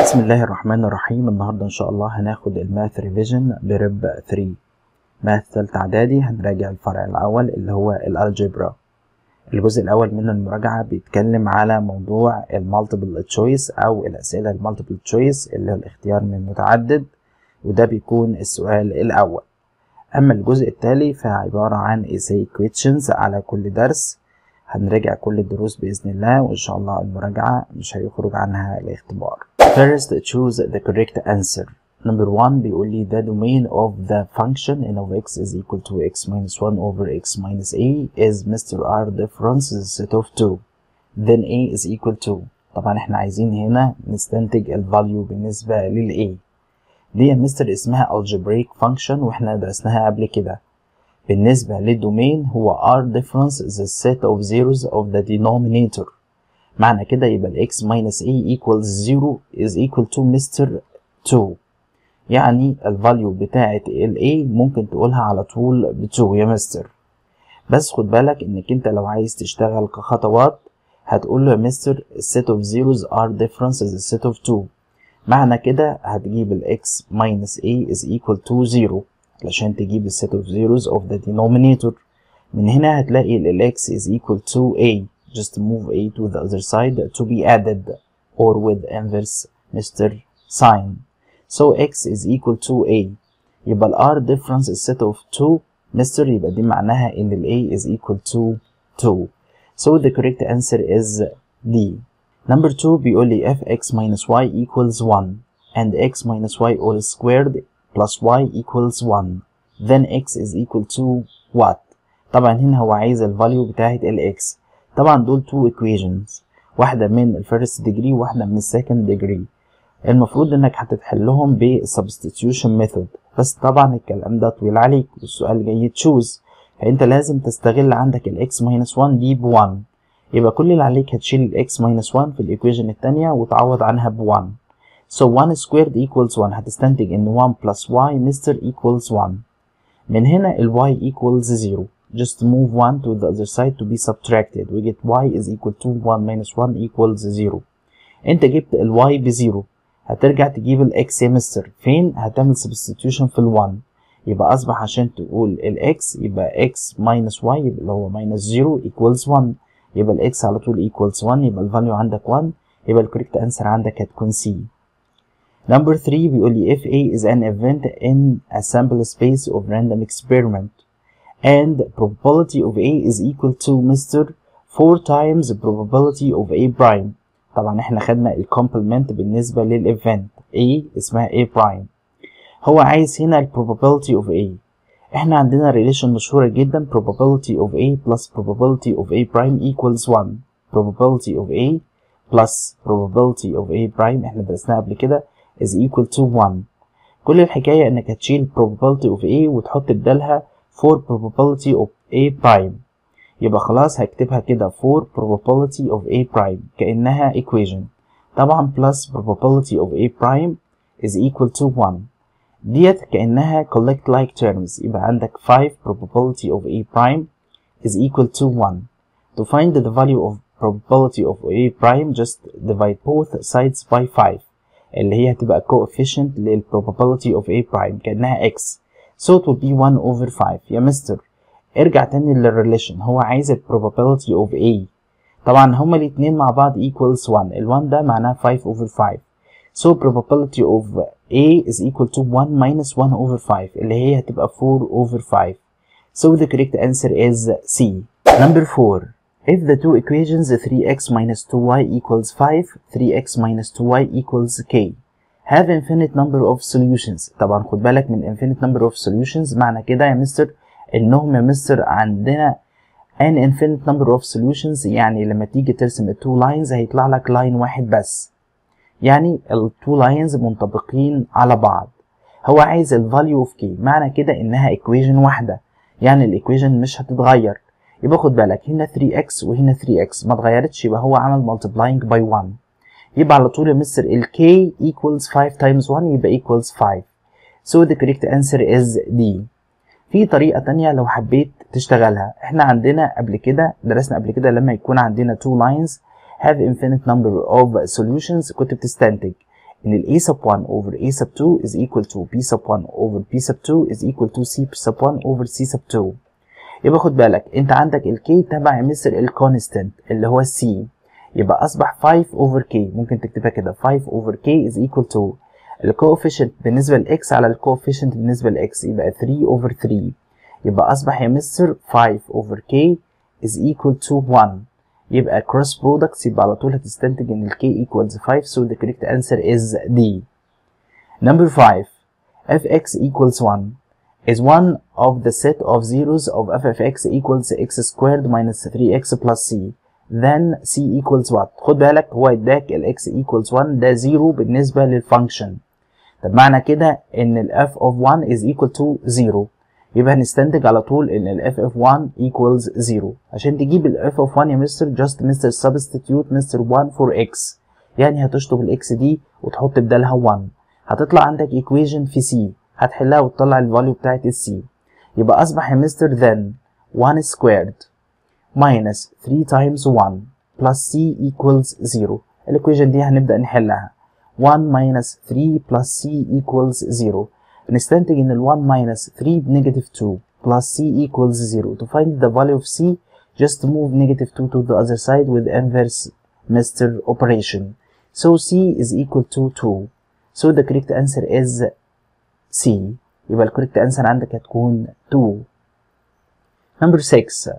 بسم الله الرحمن الرحيم النهاردة إن شاء الله هناخد الماث ريفيجن برب 3 ماث تالتة إعدادي هنراجع الفرع الأول اللي هو الألجبرا الجزء الأول من المراجعة بيتكلم على موضوع المالتيبل تشويس أو الأسئلة المالتيبل تشويس اللي هو الاختيار من متعدد وده بيكون السؤال الأول أما الجزء التالي فعبارة عن essay questions على كل درس هنراجع كل الدروس بإذن الله وإن شاء الله المراجعة مش هيخرج عنها الاختبار First choose the correct answer Number one بيقول لي the domain of the function n of x is equal to x minus 1 over x minus a is Mr. R difference is a set of 2 then a is equal to طبعا احنا عايزين هنا نستنتج الفاليو بالنسبة لل a دي يا مستر اسمها algebraic function واحنا درسناها قبل كده بالنسبة للدومين هو r difference is a set of zeros of the denominator معنى كده يبقى ال x minus a equals 0 is equal to Mr. 2 يعني الفاليو بتاعة ال a ممكن تقولها على طول ب 2 يا مستر بس خد بالك انك انت لو عايز تشتغل كخطوات هتقول له يا مستر set of zeros r difference is a set of 2 معنى كده هتجيب ال x minus a is equal to 0 علشان تجيب ال set of zeros of the denominator من هنا هتلاقي ال x is equal to a just move a to the other side to be added or with inverse Mr. sign so x is equal to a يبقى ال r difference is set of 2 Mr. يبقى دي معناها ان ال a is equal to 2 so the correct answer is D number 2 بيقول لي f x minus y equals 1 and x minus y all squared plus y equals 1 then x is equal to what طبعا هنا هو عايز الفاليو بتاعت ال x طبعا دول two equations واحدة من الفيرست degree وواحدة من السكند degree المفروض انك هتتحلهم ب substitution method بس طبعا الكلام ده طويل عليك والسؤال جاي تشوز فانت لازم تستغل عندك ال x minus 1 دي ب 1 يبقى كل اللي عليك هتشيل ال x minus 1 في الايكويشن التانية وتعوض عنها ب 1 so 1 squared equals 1 هتستنتج ان 1 plus y مستر equals 1 من هنا ال y equals 0 just move 1 to the other side to be subtracted we get y is equal to 1 minus 1 equals 0 انت جبت ال y ب 0 هترجع تجيب ال x يا مستر فين هتعمل substitution في ال 1 يبقى اصبح عشان تقول ال x يبقى x minus y يبقى اللي هو minus 0 equals 1 يبقى ال x على طول equals 1 يبقى الفاليو عندك 1 يبقى الكوريكت انسر عندك هتكون C Number 3 بيقول لي if A is an event in a sample space of random experiment and probability of A is equal to Mr. 4 times probability of A prime طبعا احنا خدنا الكومبلمنت بالنسبة للإيفنت A اسمها A prime هو عايز هنا ال probability of A احنا عندنا relation مشهورة جدا probability of A plus probability of A prime equals 1 probability of A plus probability of A prime احنا درسناها قبل كده is equal to 1 كل الحكاية انك هتشيل probability of A وتحط بدالها 4 probability of A prime يبقى خلاص هكتبها كده 4 probability of A prime كأنها equation طبعا plus probability of A prime is equal to 1 ديت كأنها collect like terms يبقى عندك 5 probability of A prime is equal to 1 to find the value of probability of A prime just divide both sides by 5 اللي هي هتبقى coefficient لل probability of A prime كأنها x so it will be 1 over 5 يا مستر ارجع تاني للريليشن هو عايز ال probability of A طبعا هما الاتنين مع بعض equals 1 ال 1 ده معناه 5 over 5 so probability of A is equal to 1 minus 1 over 5 اللي هي هتبقى 4 over 5 so the correct answer is C number 4 If the two equations 3x minus 2y equals 5, 3x minus 2y equals k. Have infinite number of solutions. طبعا خد بالك من infinite number of solutions معنى كده يا مستر انهم يا مستر عندنا an infinite number of solutions يعني لما تيجي ترسم ال two lines هيطلع لك line واحد بس. يعني ال two lines منطبقين على بعض. هو عايز ال value of k معنى كده انها equation واحدة. يعني الايكويشن مش هتتغير. يبقى خد بالك هنا 3x وهنا 3x ما اتغيرتش يبقى هو عمل multiplying by 1 يبقى على طول يا مستر ال k equals 5 times 1 يبقى equals 5 so the correct answer is D في طريقة تانية لو حبيت تشتغلها احنا عندنا قبل كده درسنا قبل كده لما يكون عندنا two lines have infinite number of solutions كنت بتستنتج ان ال a sub 1 over a sub 2 is equal to b sub 1 over b sub 2 is equal to c sub 1 over c sub 2 يبقى خد بالك انت عندك ال k تبع مثل ال constant اللي هو c يبقى اصبح 5 over k ممكن تكتبها كده 5 over k is equal to ال coefficient بالنسبة ل x على ال coefficient بالنسبة ل x يبقى 3 over 3 يبقى اصبح يا مستر 5 over k is equal to 1 يبقى cross products يبقى على طول هتستنتج ان ال k equals 5 so the correct answer is D. Number 5 fx equals 1 is one of the set of zeros of f of x equals x squared minus 3x plus c then c equals what خد بالك هو اداك ال x equals 1 ده 0 بالنسبة للفانكشن طب معنى كده ان ال f of 1 is equal to 0 يبقى هنستنتج على طول ان ال f of 1 equals 0 عشان تجيب ال f of 1 يا مستر just مستر substitute مستر 1 for x يعني هتشطب ال x دي وتحط بدالها 1 هتطلع عندك equation في c هتحلها وتطلع الفاليو بتاعت ال c يبقى اصبح يا مستر then 1 squared minus 3 times 1 plus c equals 0 الايكويشن دي هنبدأ نحلها 1 minus 3 plus c equals 0 نستنتج ان ال 1 minus 3 بنيجاتيف 2 plus c equals 0 to find the value of c just move negative 2 to the other side with inverse Mr. operation so c is equal to 2 so the correct answer is c يبقى ال correct answer عندك هتكون 2 number 6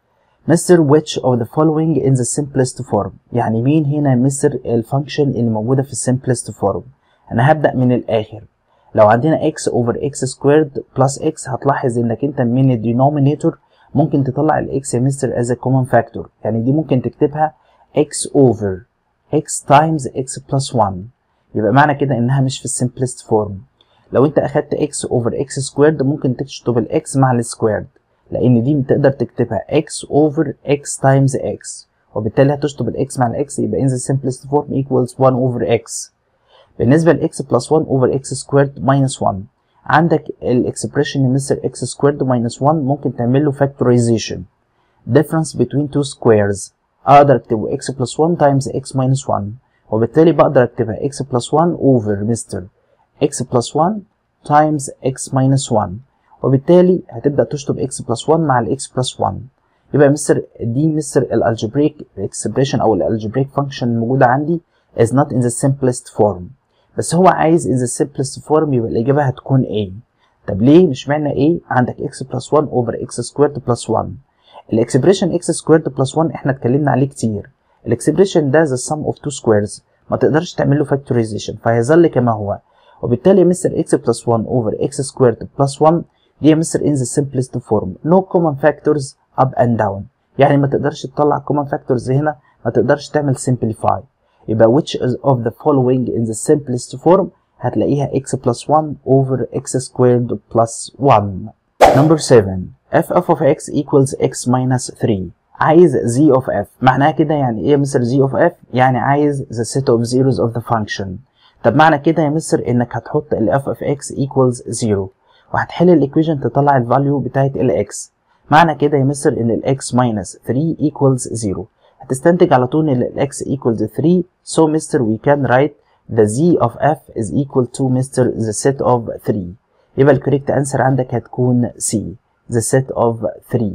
مستر which of the following in the simplest form يعني مين هنا مستر الفانكشن اللي موجودة في simplest form أنا هبدأ من الآخر لو عندنا x over x squared plus x هتلاحظ إنك أنت من الدينومينيتور ممكن تطلع ال x يا مستر as a common factor يعني دي ممكن تكتبها x over x times x plus 1 يبقى معنى كده إنها مش في simplest form لو أنت أخدت x over x squared ممكن تشطب ال x مع ال squared لان دي تقدر تكتبها x over x times x وبالتالي هتشطب ال x مع ال x يبقى in the simplest form equals 1 over x بالنسبة ل x plus 1 over x squared minus 1 عندك ال expression مستر x squared minus 1 ممكن تعمل له factorization difference between two squares اقدر اكتبه x plus 1 times x minus 1 وبالتالي بقدر اكتبها x plus 1 over مستر x plus 1 times x minus 1 وبالتالي هتبدأ تشطب x plus 1 مع ال x plus 1 يبقى مستر دي مستر الالجبريك اكسبريشن او الالجبريك فانكشن الموجودة عندي is not in the simplest form بس هو عايز in the simplest form يبقى الإجابة هتكون A طب ليه مش معنى A عندك x plus 1 over x squared plus 1 الاكسبريشن x squared plus 1 احنا اتكلمنا عليه كتير الاكسبريشن ده the sum of two squares ما تقدرش تعمل له factorization فهيظل كما هو وبالتالي مستر x plus 1 over x squared plus 1 دي يا مستر in the simplest form no common factors up and down يعني ما تقدرش تطلع common factors هنا ما تقدرش تعمل simplify يبقى which is of the following in the simplest form هتلاقيها x plus 1 over x squared plus 1 number 7 f of x equals x minus 3 عايز z of f معناها كده يعني ايه يا مستر z of f يعني عايز the set of zeros of the function طب معنى كده يا مستر انك هتحط ال f of x equals 0 وهتحل الايكويشن تطلع الفاليو بتاعت ال x معنى كده يا مستر ان ال x minus 3 equals 0 هتستنتج على طول ان ال x equals 3 so mister we can write the z of f is equal to mister the set of 3 يبقى الكوريكت انسر عندك هتكون C the set of 3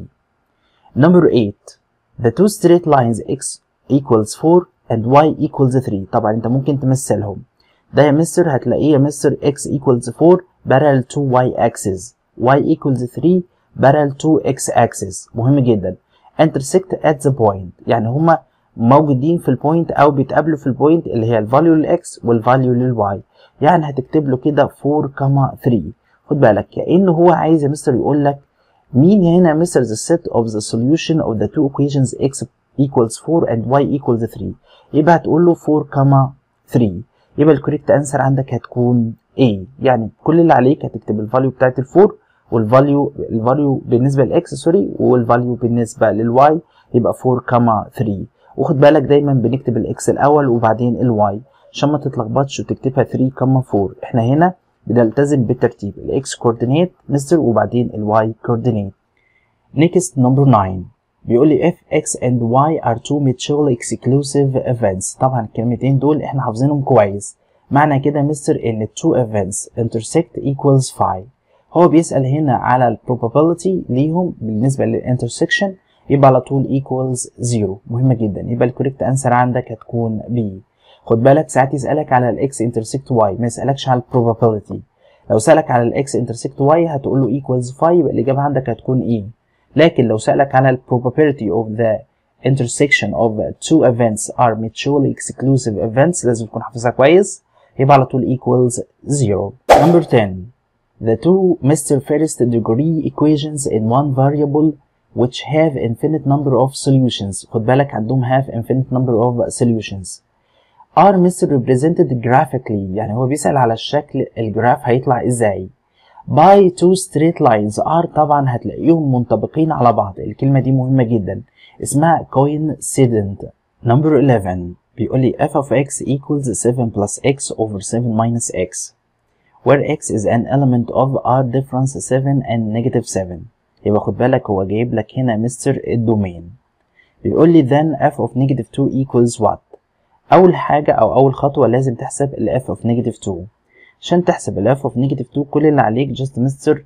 number 8 the two straight lines x equals 4 and y equals 3 طبعا انت ممكن تمثلهم ده يا مستر هتلاقيه يا مستر x equals 4 parallel to y axis y equals 3 parallel to x axis مهم جدا intersect at the point يعني هما موجودين في البوينت او بيتقابلوا في البوينت اللي هي الفاليو للاكس والفاليو للواي يعني هتكتب له كده 4 3 خد بالك كانه هو عايز يا مستر يقول لك مين هنا مستر the set of the solution of the two equations x equals 4 and y equals 3 يبقى هتقول له 4 3 يبقى الكوريكت انسر عندك هتكون A يعني كل اللي عليك هتكتب الفاليو بتاعت الفور والفاليو الفاليو بالنسبه للاكس سوري والفاليو بالنسبه للواي يبقى 4 3 وخد بالك دايما بنكتب الاكس الاول وبعدين الواي عشان ما تتلخبطش وتكتبها 3 4 احنا هنا بنلتزم بالترتيب الاكس كوردينيت مستر وبعدين الواي كوردينيت next number 9 بيقول لي if x and y are two mutually exclusive events طبعا الكلمتين دول احنا حافظينهم كويس معنى كده مستر ان two events intersect equals 5 هو بيسأل هنا على ال probability ليهم بالنسبة للانترسكشن يبقى على طول equals 0 مهمة جدا يبقى الكوريكت انسر عندك هتكون B خد بالك ساعات يسألك على ال x intersect y ما يسألكش على ال probability لو سألك على ال x intersect y هتقول له equals 5 يبقى الإجابة عندك هتكون E لكن لو سألك على ال probability of the intersection of two events are mutually exclusive events لازم تكون حافظها كويس يبقى على طول equals 0 number 10 the two Mr. first degree equations in one variable which have infinite number of solutions خد بالك عندهم have infinite number of solutions are Mr. represented graphically يعني هو بيسأل على الشكل الجراف هيطلع ازاي by two straight lines are طبعا هتلاقيهم منطبقين على بعض الكلمة دي مهمة جدا اسمها coincident number 11 بيقول لي f of x equals 7 plus x over 7 minus x where x is an element of r difference 7 and negative 7 يبقى خد بالك هو جايب لك هنا مستر الدومين بيقول لي then f of negative 2 equals what أول حاجة أو أول خطوة لازم تحسب ال f of negative 2 عشان تحسب ال f of negative 2 كل اللي عليك just مستر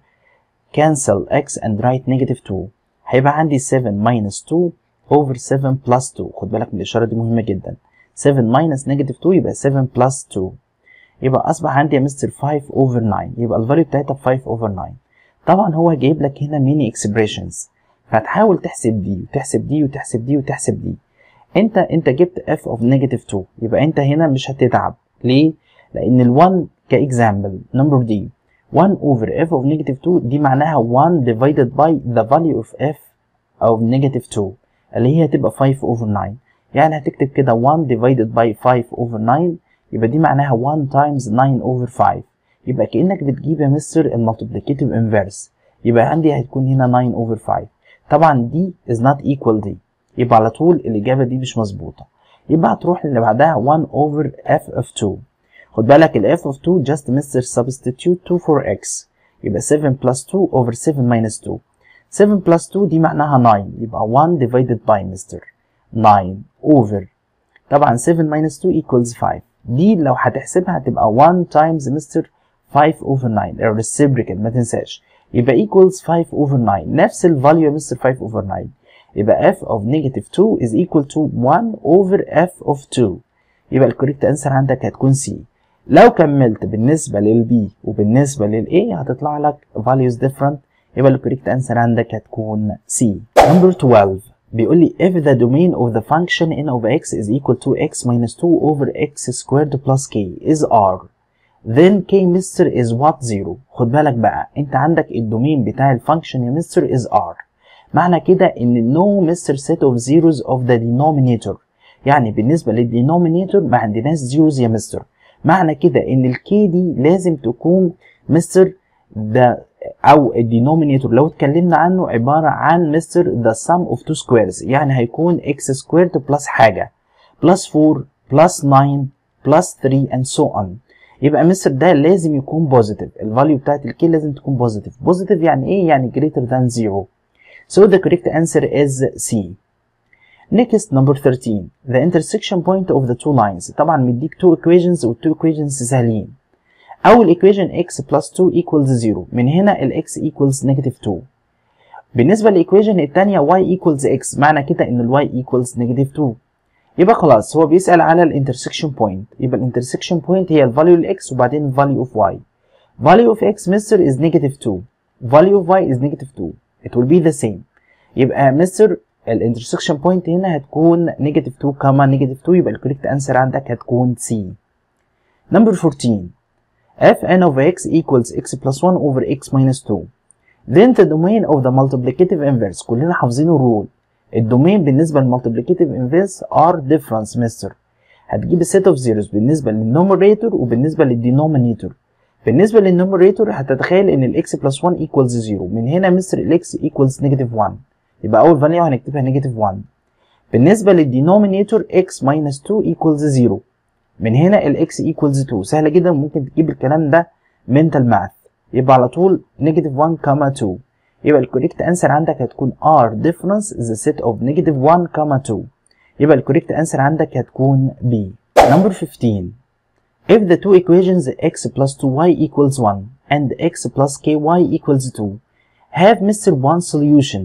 cancel x and write negative 2 هيبقى عندي 7 minus 2 over 7 plus 2 خد بالك من الإشارة دي مهمة جدا 7 minus negative 2 يبقى 7 plus 2 يبقى أصبح عندي يا مستر 5 over 9 يبقى الفاليو بتاعتها 5 over 9 طبعا هو جايب لك هنا ميني اكسبريشنز فهتحاول تحسب دي وتحسب دي وتحسب دي وتحسب دي انت انت جبت f of negative 2 يبقى انت هنا مش هتتعب ليه؟ لأن ال 1 كإكزامبل نمبر دي 1 over f of negative 2 دي معناها 1 divided by the value of f of negative 2 اللي هي هتبقى 5 over 9 يعني هتكتب كده 1 divided by 5 over 9 يبقى دي معناها 1 times 9 over 5 يبقى كأنك بتجيب يا مستر المالتيبليكيتيف انفيرس يبقى عندي هتكون هنا 9 over 5 طبعا دي is not equal دي يبقى على طول الإجابة دي مش مظبوطة يبقى هتروح اللي بعدها 1 over f of 2 خد بالك ال f of 2 just مستر substitute 2 for x يبقى 7 plus 2 over 7 minus 2 7 plus 2 دي معناها 9 يبقى 1 divided by مستر 9 over طبعا 7 minus 2 equals 5 دي لو هتحسبها هتبقى 1 times مستر 5 over 9 الريسيبريكال ما تنساش يبقى equals 5 over 9 نفس الفاليو يا مستر 5 over 9 يبقى f of negative 2 is equal to 1 over f of 2 يبقى الكوريكت انسر عندك هتكون C لو كملت بالنسبة لل B وبالنسبة لل A هتطلع لك values different يبقى الكوريكت انسر عندك هتكون C number 12 بيقول لي if the domain of the function n of x is equal to x minus 2 over x squared plus k is r then k مستر is what 0 خد بالك بقى انت عندك الدومين بتاع الفانكشن يا مستر is r معنى كده ان no مستر set of zeros of the denominator يعني بالنسبة للدينومينيتور ما عندناش zeros يا مستر معنى كده ان الكي دي لازم تكون مستر ده او الدينومينيتور لو اتكلمنا عنه عبارة عن مستر the sum of two squares يعني هيكون x squared plus حاجة plus 4 plus 9 plus 3 and so on يبقى مستر ده لازم يكون بوزيتيف الفاليو بتاعت الكي لازم تكون بوزيتيف بوزيتيف يعني ايه يعني greater than 0 so the correct answer is C next number 13 the intersection point of the two lines طبعا مديك two equations وال two equations سهلين أول equation x plus 2 equals 0 من هنا ال x equals negative 2 بالنسبة للإيكويشن التانية y equals x معنى كده إن ال y equals negative 2 يبقى خلاص هو بيسأل على الانترسكشن بوينت يبقى الانترسكشن بوينت هي الفاليو الاكس وبعدين الفاليو اوف y value of x مستر is negative 2 value of y is negative 2 it will be the same يبقى مستر الانترسكشن بوينت هنا هتكون negative 2 كما negative 2 يبقى الكوريكت انسر عندك هتكون C number 14 f n of x equals x plus 1 over x minus 2 then the domain of the multiplicative inverse كلنا حافظين الرول الدومين بالنسبة للمالتيبليكيتيف انفيرس ار ديفرنس مستر هتجيب السيت اوف زيروز بالنسبة للنوميريتور وبالنسبة للدينومينيتور بالنسبة للنوميريتور هتتخيل ان الاكس بلس 1 ايكوالز 0 من هنا مستر الاكس ايكوالز نيجاتيف 1 يبقى اول فاليو هنكتبها نيجاتيف 1 بالنسبة للدينومينيتور x minus 2 equals 0 من هنا الاكس equals 2 سهلة جدا ممكن تجيب الكلام ده mental math يبقى على طول نيجاتيف 1 كما 2 يبقى الكوريكت انسر عندك هتكون r difference is a set of negative 1 2 يبقى الكوريكت انسر عندك هتكون B number 15 if the two equations x plus 2y equals 1 and x plus ky equals 2 have Mr. one solution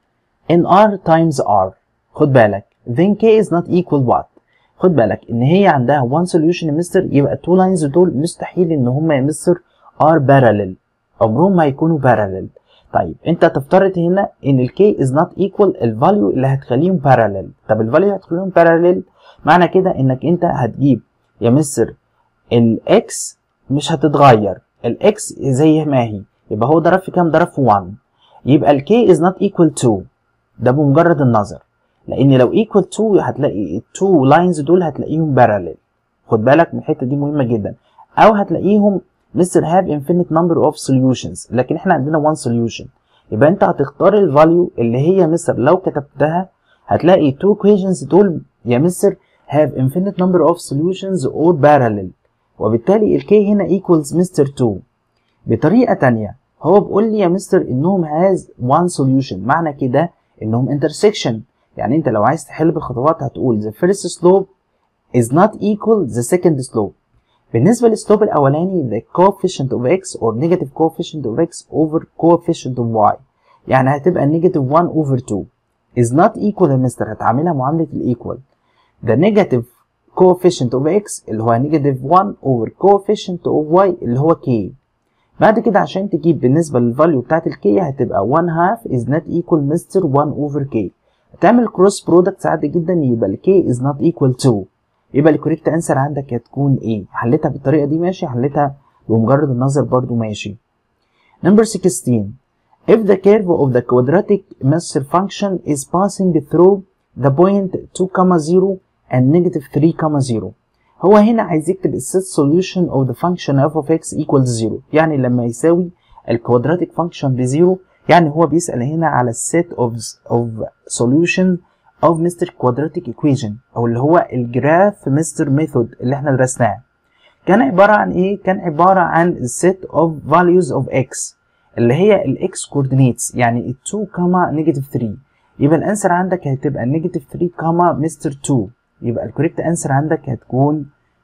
in r times r خد بالك then k is not equal what خد بالك ان هي عندها one solution يا مستر يبقى two lines دول مستحيل ان هما يا مستر are parallel عمرهم ما يكونوا parallel طيب انت تفترض هنا ان ال k is not equal الفاليو اللي هتخليهم parallel طب الفاليو اللي هتخليهم parallel معنى كده انك انت هتجيب يا مستر ال x مش هتتغير ال x زي ما هي يبقى هو ضرب في كام ضرب في 1 يبقى ال k is not equal to ده بمجرد النظر لان لو equal to هتلاقي ال two lines دول هتلاقيهم parallel خد بالك من الحته دي مهمه جدا او هتلاقيهم مستر have infinite number of solutions لكن احنا عندنا one solution يبقى انت هتختار الفاليو اللي هي مستر لو كتبتها هتلاقي two equations دول يا مستر have infinite number of solutions or parallel وبالتالي ال k هنا equals مستر 2 بطريقة تانية هو بيقول لي يا مستر انهم has one solution معنى كده انهم intersection يعني انت لو عايز تحل بالخطوات هتقول the first slope is not equal the second slope بالنسبة للسلوب الأولاني the coefficient of x or negative coefficient of x over coefficient of y يعني هتبقى negative 1 over 2 is not equal يا مستر هتعاملها معاملة الإيكوال the negative coefficient of x اللي هو negative 1 over coefficient of y اللي هو k بعد كده عشان تجيب بالنسبة للفاليو بتاعت ال k هتبقى 1 half is not equal مستر 1 over k هتعمل cross product عادي جدا يبقى ال k is not equal to يبقى الكوريكت انسر عندك هتكون ايه حلتها بالطريقه دي ماشي حلتها بمجرد النظر برضو ماشي number 16 if the curve of the quadratic master function is passing through the point 2 0 and negative 3 0 هو هنا عايز يكتب السيت solution of the function f of x equals 0 يعني لما يساوي الكوادراتيك فانكشن بزيرو يعني هو بيسأل هنا على السيت of, of solution of Mr. Quadratic Equation أو اللي هو الجراف مستر ميثود اللي احنا درسناه كان عبارة عن إيه؟ كان عبارة عن set of values of x اللي هي ال x coordinates يعني 2 كاما نيجاتيف 3 يبقى الأنسر عندك هتبقى نيجاتيف 3 كاما مستر 2 يبقى الكوريكت أنسر عندك هتكون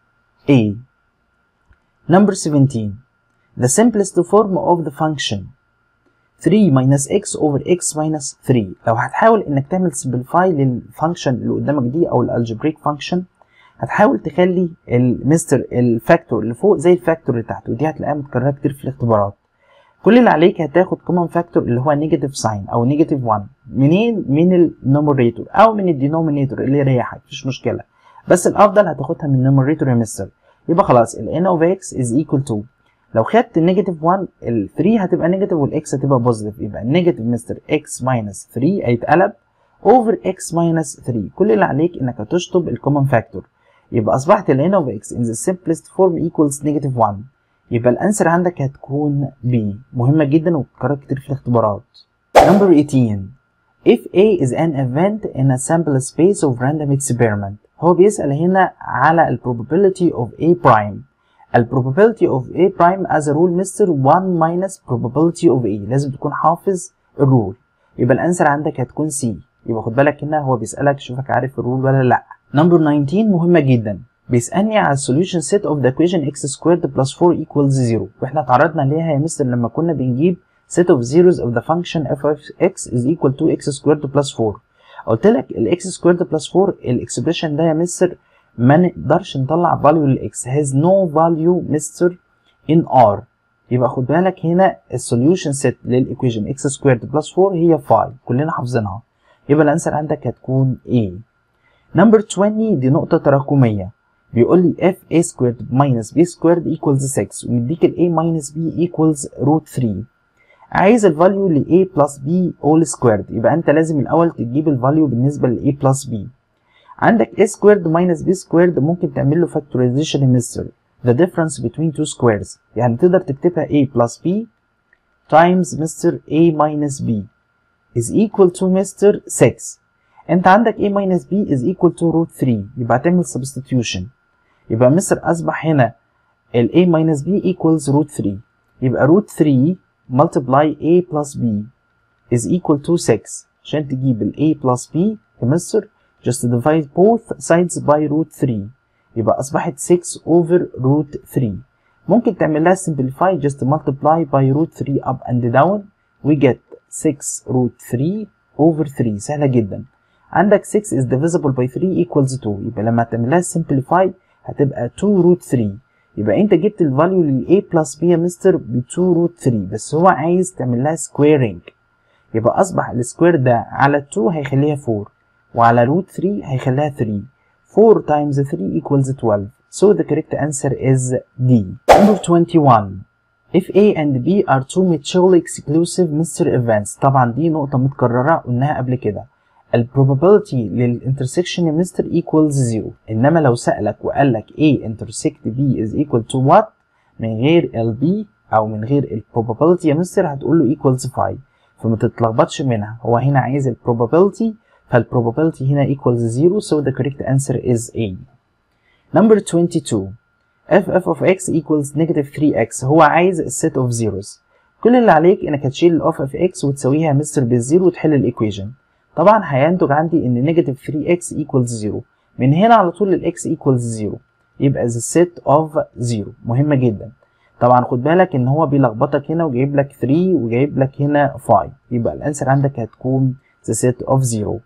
A Number 17 The simplest form of the function 3 minus x over x minus 3 لو هتحاول انك تعمل simplify للفانكشن اللي قدامك دي او الالجبريك فانكشن هتحاول تخلي المستر الفاكتور اللي فوق زي الفاكتور اللي تحت ودي هتلاقيها متكرره كتير في الاختبارات كل اللي عليك هتاخد كومن فاكتور اللي هو نيجاتيف ساين او نيجاتيف 1 منين من النوميريتور او من الدينومينيتور اللي يريحك مفيش مشكله بس الافضل هتاخدها من النوميريتور يا مستر يبقى خلاص ال n of x is equal to لو خدت النيجاتيف 1 ال 3 هتبقى نيجاتيف والاكس هتبقى بوزيتيف يبقى النيجاتيف مستر اكس ماينس 3 هيتقلب اوفر اكس ماينس 3 كل اللي عليك انك هتشطب الكومن فاكتور يبقى اصبحت ال n of x in the simplest form equals negative 1 يبقى الانسر عندك هتكون B مهمة جدا وبتتكرر كتير في الاختبارات number 18 if A is an event in a sample space of random experiment هو بيسأل هنا على ال probability of A prime ال probability of A prime as a rule مستر 1 minus probability of A لازم تكون حافظ الرول يبقى الانسر عندك هتكون C يبقى خد بالك هنا هو بيسألك شوفك عارف الرول ولا لا number 19 مهمة جدا بيسألني على solution set of the equation x squared plus 4 equals 0 واحنا اتعرضنا ليها يا مستر لما كنا بنجيب set of zeros of the function f of x is equal to x squared plus 4 قلت لك ال x squared plus 4 الاكسبريشن ده يا مستر ما نقدرش نطلع value لل x has no value مستر in r يبقى خد بالك هنا السوليوشن سيت للايكويشن x squared plus 4 هي 5 كلنا حافظينها يبقى الانسر عندك هتكون A نمبر 20 دي نقطة تراكمية بيقول لي f a squared minus b squared equals 6 ومديك ال a minus b equals root 3 عايز الفاليو ل a plus b all squared يبقى انت لازم الاول تجيب الفاليو بالنسبة ل a plus b عندك a squared minus b squared ممكن تعمل له factorization مستر the difference between two squares يعني تقدر تكتبها a plus b times مستر a minus b is equal to مستر 6 انت عندك a minus b is equal to root 3 يبقى هتعمل substitution يبقى مصر اصبح هنا ال a minus b equals root 3 يبقى root 3 multiply a plus b is equal to 6 عشان تجيب ال a plus b في مصر just divide both sides by root 3 يبقى أصبحت 6 over root 3 ممكن تعمل لها simplify just multiply by root 3 up and down we get 6 root 3 over 3 سهلة جدا عندك 6 is divisible by 3 equals 2 يبقى لما تعمل لها simplify هتبقى 2 root 3 يبقى انت جبت الفاليو لل a plus b يا مستر ب 2 root 3 بس هو عايز تعمل لها squaring يبقى اصبح السكوير ده على 2 هيخليها 4 وعلى روت 3 هيخليها 3 4 times 3 equals 12 so the correct answer is D number 21 if A and B are two mutually exclusive Mr. events طبعا دي نقطة متكررة قلناها قبل كده ال probability للانترسكشن يا مستر equals 0 انما لو سألك وقال لك A intersect B is equal to what من غير ال B او من غير ال probability يا مستر هتقول له equals 5 فما تتلخبطش منها هو هنا عايز ال probability فال probability هنا equals 0 so the correct answer is A number 22 f f of x equals negative 3x هو عايز الset of zeros كل اللي عليك انك هتشيل ال of of x وتساويها مستر بالزيرو وتحل الايكويشن طبعا هينتج عندي ان negative 3x equals 0 من هنا على طول ال x equals 0 يبقى the set of 0 مهمة جدا طبعا خد بالك ان هو بيلخبطك هنا وجايب لك 3 وجايب لك هنا 5 يبقى الانسر عندك هتكون the set of 0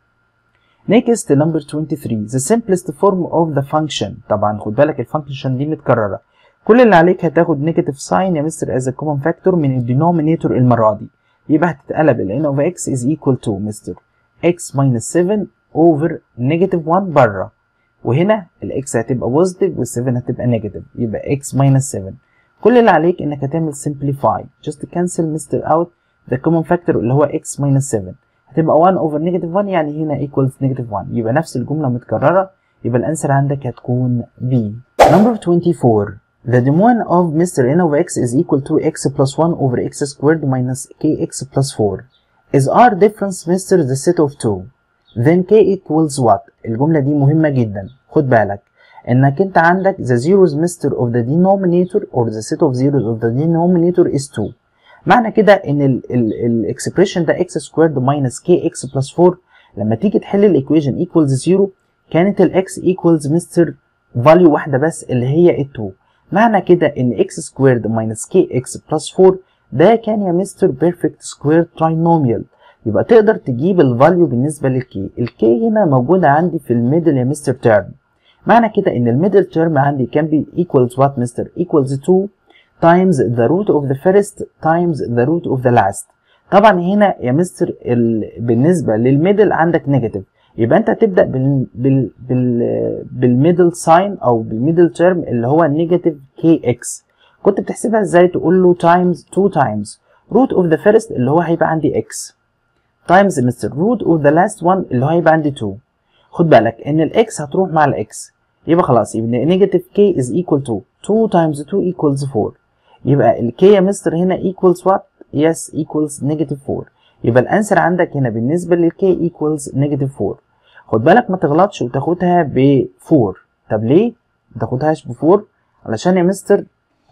next number 23 the simplest form of the function طبعا خد بالك الفانكشن دي متكررة كل اللي عليك هتاخد نيجاتيف ساين يا مستر as a common factor من الدينومينيتور المرة دي يبقى هتتقلب ال n of x is equal to مستر x minus 7 over negative 1 بره وهنا ال x هتبقى positive وال 7 هتبقى negative يبقى x minus 7 كل اللي عليك انك هتعمل simplify just cancel مستر out the common factor اللي هو x minus 7 هتبقى 1 over negative 1 يعني هنا equals negative 1 يبقى نفس الجملة متكررة يبقى الانسر عندك هتكون B number 24 the domain of Mr. n of x is equal to x plus 1 over x squared minus kx plus 4 is r difference Mr. the set of 2 then k equals what الجملة دي مهمة جدا خد بالك انك انت عندك the zeros Mr. of the denominator or the set of zeros of the denominator is 2 معنى كده ان الاكسبريشن ده x squared minus kx plus 4 لما تيجي تحل الايكويشن equals 0 كانت الاكس equals مستر value واحده بس اللي هي ال 2 معنى كده ان x squared minus kx plus 4 ده كان يا مستر بيرفكت سكوير تراينوميال يبقى تقدر تجيب الفاليو بالنسبه للكي الكي هنا موجوده عندي في الميدل يا مستر تيرم معنى كده ان الميدل تيرم عندي كان بي equals what مستر equals 2 times the root of the first times the root of the last طبعا هنا يا مستر ال... بالنسبه للميدل عندك نيجاتيف يبقى انت هتبدا بال بال بال بالميدل ساين او بالميدل تيرم اللي هو نيجاتيف كي اكس كنت بتحسبها ازاي تقول له تايمز 2 تايمز روت اوف ذا فيرست اللي هو هيبقى عندي اكس تايمز مستر روت اوف ذا لاست وان اللي هو هيبقى عندي 2 خد بالك ان الاكس هتروح مع الاكس يبقى خلاص يبقى نيجاتيف كي از ايكوال تو 2 تايمز 2 ايكوالز 4 يبقى الكي يا مستر هنا equals what yes equals negative 4 يبقى الانسر عندك هنا بالنسبه للكي equals negative 4 خد بالك ما تغلطش وتاخدها ب 4 طب ليه ما تاخدهاش ب 4 علشان يا مستر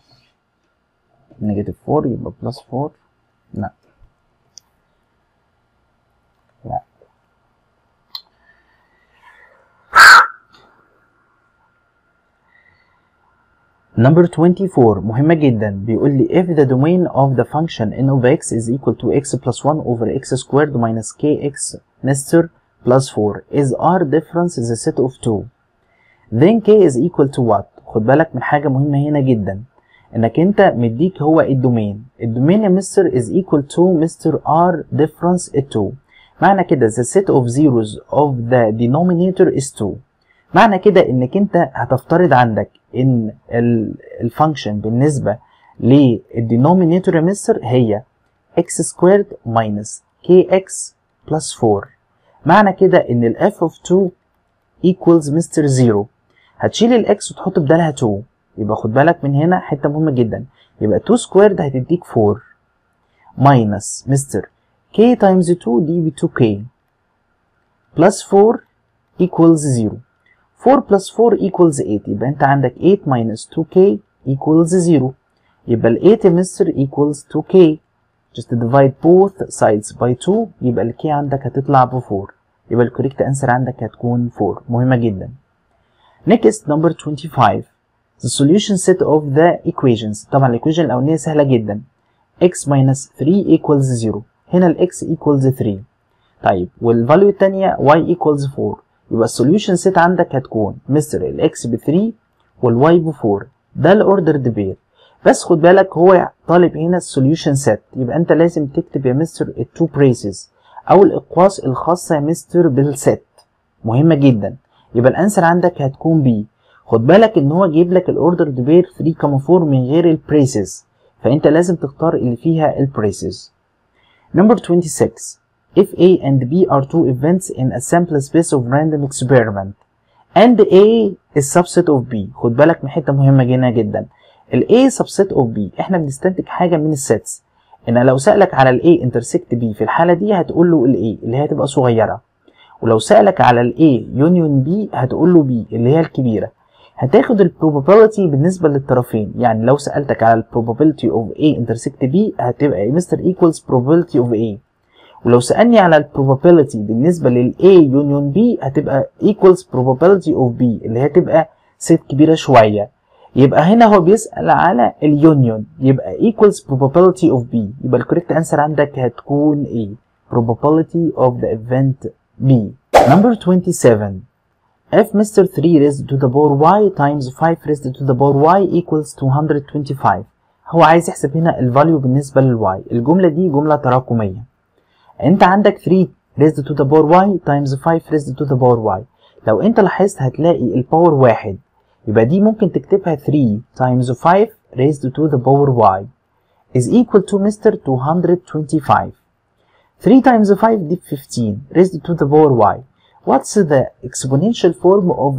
نيجاتيف 4 يبقى بلس 4 لا لا Number 24 مهمة جدا بيقول لي if the domain of the function n of x is equal to x plus 1 over x squared minus kx mister plus 4 is r difference is a set of 2 then k is equal to what خد بالك من حاجة مهمة هنا جدا انك انت مديك هو الدومين الدومين يا مستر is equal to مستر r difference 2 معنى كده the set of zeros of the denominator is 2 معنى كده انك انت هتفترض عندك ان الفانكشن بالنسبة للدينومينيتور يا مستر هي x squared minus kx plus 4 معنى كده ان ال f of 2 equals مستر 0 هتشيل الاكس وتحط بدالها 2 يبقى خد بالك من هنا حتة مهمة جدا يبقى 2 squared هتديك 4 minus مستر k times 2 دي ب 2k plus 4 equals 0 4 plus 4 equals 8 يبقى انت عندك 8 minus 2k equals 0 يبقى ال 8 مستر equals 2k just divide both sides by 2 يبقى ال k عندك هتطلع ب 4 يبقى الكوريكت انسر عندك هتكون 4 مهمة جدا next number 25 the solution set of the equations طبعا الايكويشن الاولانيه سهله جدا x minus 3 equals 0 هنا ال x equals 3 طيب والفاليو الثانيه y equals 4 يبقى السوليوشن سيت عندك هتكون مستر ال x ب 3 والواي ب 4 ده الاوردرد بير بس خد بالك هو طالب هنا السوليوشن سيت يبقى انت لازم تكتب يا مستر التو بريسز او الاقواس الخاصه يا مستر بالست مهمه جدا يبقى الانسر عندك هتكون بي خد بالك ان هو جايب لك الاوردر بير 3 4 من غير البريسز فانت لازم تختار اللي فيها البريسز number 26 if A and B are two events in a sample space of random experiment and A is subset of B خد بالك من حته مهمه جدا جدا ال A subset of B احنا بنستنتج حاجه من السيتس ان لو سالك على ال A intersect B في الحاله دي هتقول له ال A اللي هي هتبقى صغيره ولو سالك على ال A union B هتقول له B اللي هي الكبيره هتاخد ال probability بالنسبة للطرفين يعني لو سألتك على ال probability of A intersect B هتبقى مستر equals probability of A ولو سألني على ال probability بالنسبة لل A union B هتبقى equals probability of B اللي هتبقى ست كبيرة شوية يبقى هنا هو بيسأل على ال union يبقى equals probability of B يبقى ال correct answer عندك هتكون A probability of the event B number 27 if Mr. 3 raised to the power y times 5 raised to the power y equals 225 هو عايز يحسب هنا الفاليو بالنسبة للواي الجملة دي جملة تراكمية انت عندك 3 raised to the power y times 5 raised to the power y لو انت لاحظت هتلاقي الباور واحد يبقى دي ممكن تكتبها 3 times 5 raised to the power y is equal to Mr. 225 3 times 5 دي 15 raised to the power y What's the exponential form of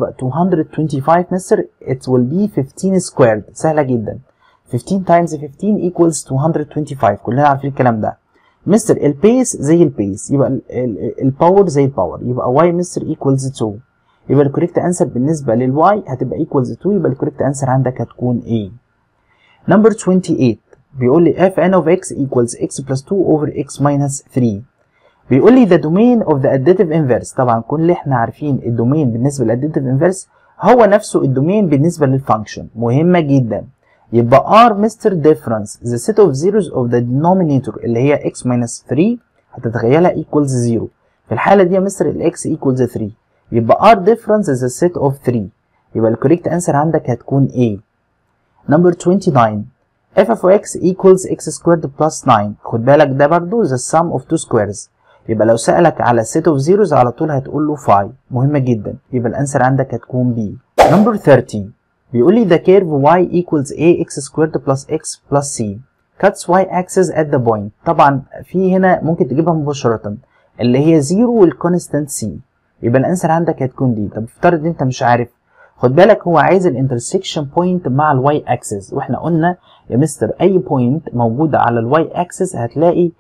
225 مستر؟ It will be 15 squared سهلة جدا 15 times 15 equals 225 كلنا عارفين الكلام ده مستر البيس زي البيس يبقى الباور زي الباور يبقى y مستر equals 2 يبقى الكوريكت انسر بالنسبة للواي هتبقى equals 2 يبقى الكوريكت انسر عندك هتكون A number 28 بيقول لي f n of x equals x plus 2 over x minus 3 بيقول لي the domain of the additive inverse طبعا كل اللي احنا عارفين الدومين بالنسبه للاديتيف inverse هو نفسه الدومين بالنسبه للفانكشن مهمه جدا يبقى r مستر difference the set of zeros of the denominator اللي هي x minus 3 هتتخيلها equals 0 في الحاله دي يا مستر ال x equals 3 يبقى r difference is a set of 3 يبقى الكوريكت انسر عندك هتكون A number 29 f of x equals x squared plus 9 خد بالك ده برضو the sum of two squares يبقى لو سألك على set of zeros على طول هتقول له 5 مهمة جدا يبقى الانسر عندك هتكون B number 30 بيقول لي the curve y equals ax squared plus x plus c cuts y axis at the point طبعا في هنا ممكن تجيبها مباشرة اللي هي 0 والكونستانت c يبقى الانسر عندك هتكون دي طب افترض انت مش عارف خد بالك هو عايز الانترسكشن بوينت مع الواي اكسس واحنا قلنا يا مستر اي بوينت موجوده على الواي اكسس هتلاقي